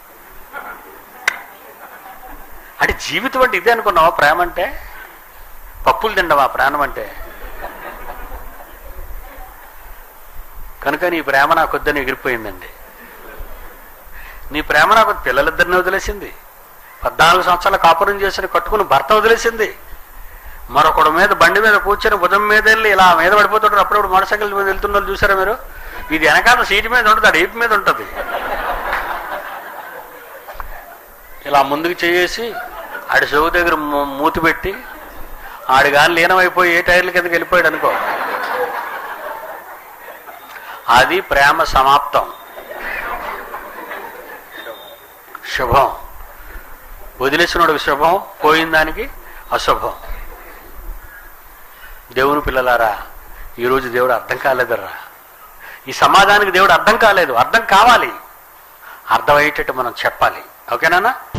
అంటే జీవితం అంటే ఇదే అనుకున్నావా ప్రేమ అంటే పప్పులు తిండవా ప్రాణం అంటే కనుక నీ ప్రేమ నాకు వద్దని ఎగిరిపోయిందండి నీ ప్రేమ నాకు పిల్లలిద్దరిని వదిలేసింది పద్నాలుగు సంవత్సరాల కాపురం చేసిన కట్టుకుని భర్త వదిలేసింది మరొకడు మీద బండి మీద కూర్చొని భుజం మీద వెళ్ళి ఇలా మీద పడిపోతుంటారు అప్పుడప్పుడు మోటార్ సైకిల్ మీద వెళ్తున్న వాళ్ళు చూసారా మీరు ఇది వెనకాల సీటు మీద ఉంటుంది అది ఏపు మీద ఉంటుంది ఇలా ముందుకు చేసి ఆడి చెవు దగ్గర మూ- మూతి పెట్టి ఆడి గాని లీనమైపోయి ఏ టైర్ల కిందకి వెళ్ళిపోయాడు అనుకో అది ప్రేమ సమాప్తం శుభం వదిలేసినోడికి శుభం పోయిన దానికి అశుభం దేవుని పిల్లలారా ఈరోజు దేవుడు అర్థం కాలేదరా ఈ సమాజానికి దేవుడు అర్థం కాలేదు అర్థం కావాలి అర్థమయ్యేటట్టు మనం చెప్పాలి ఓకేనా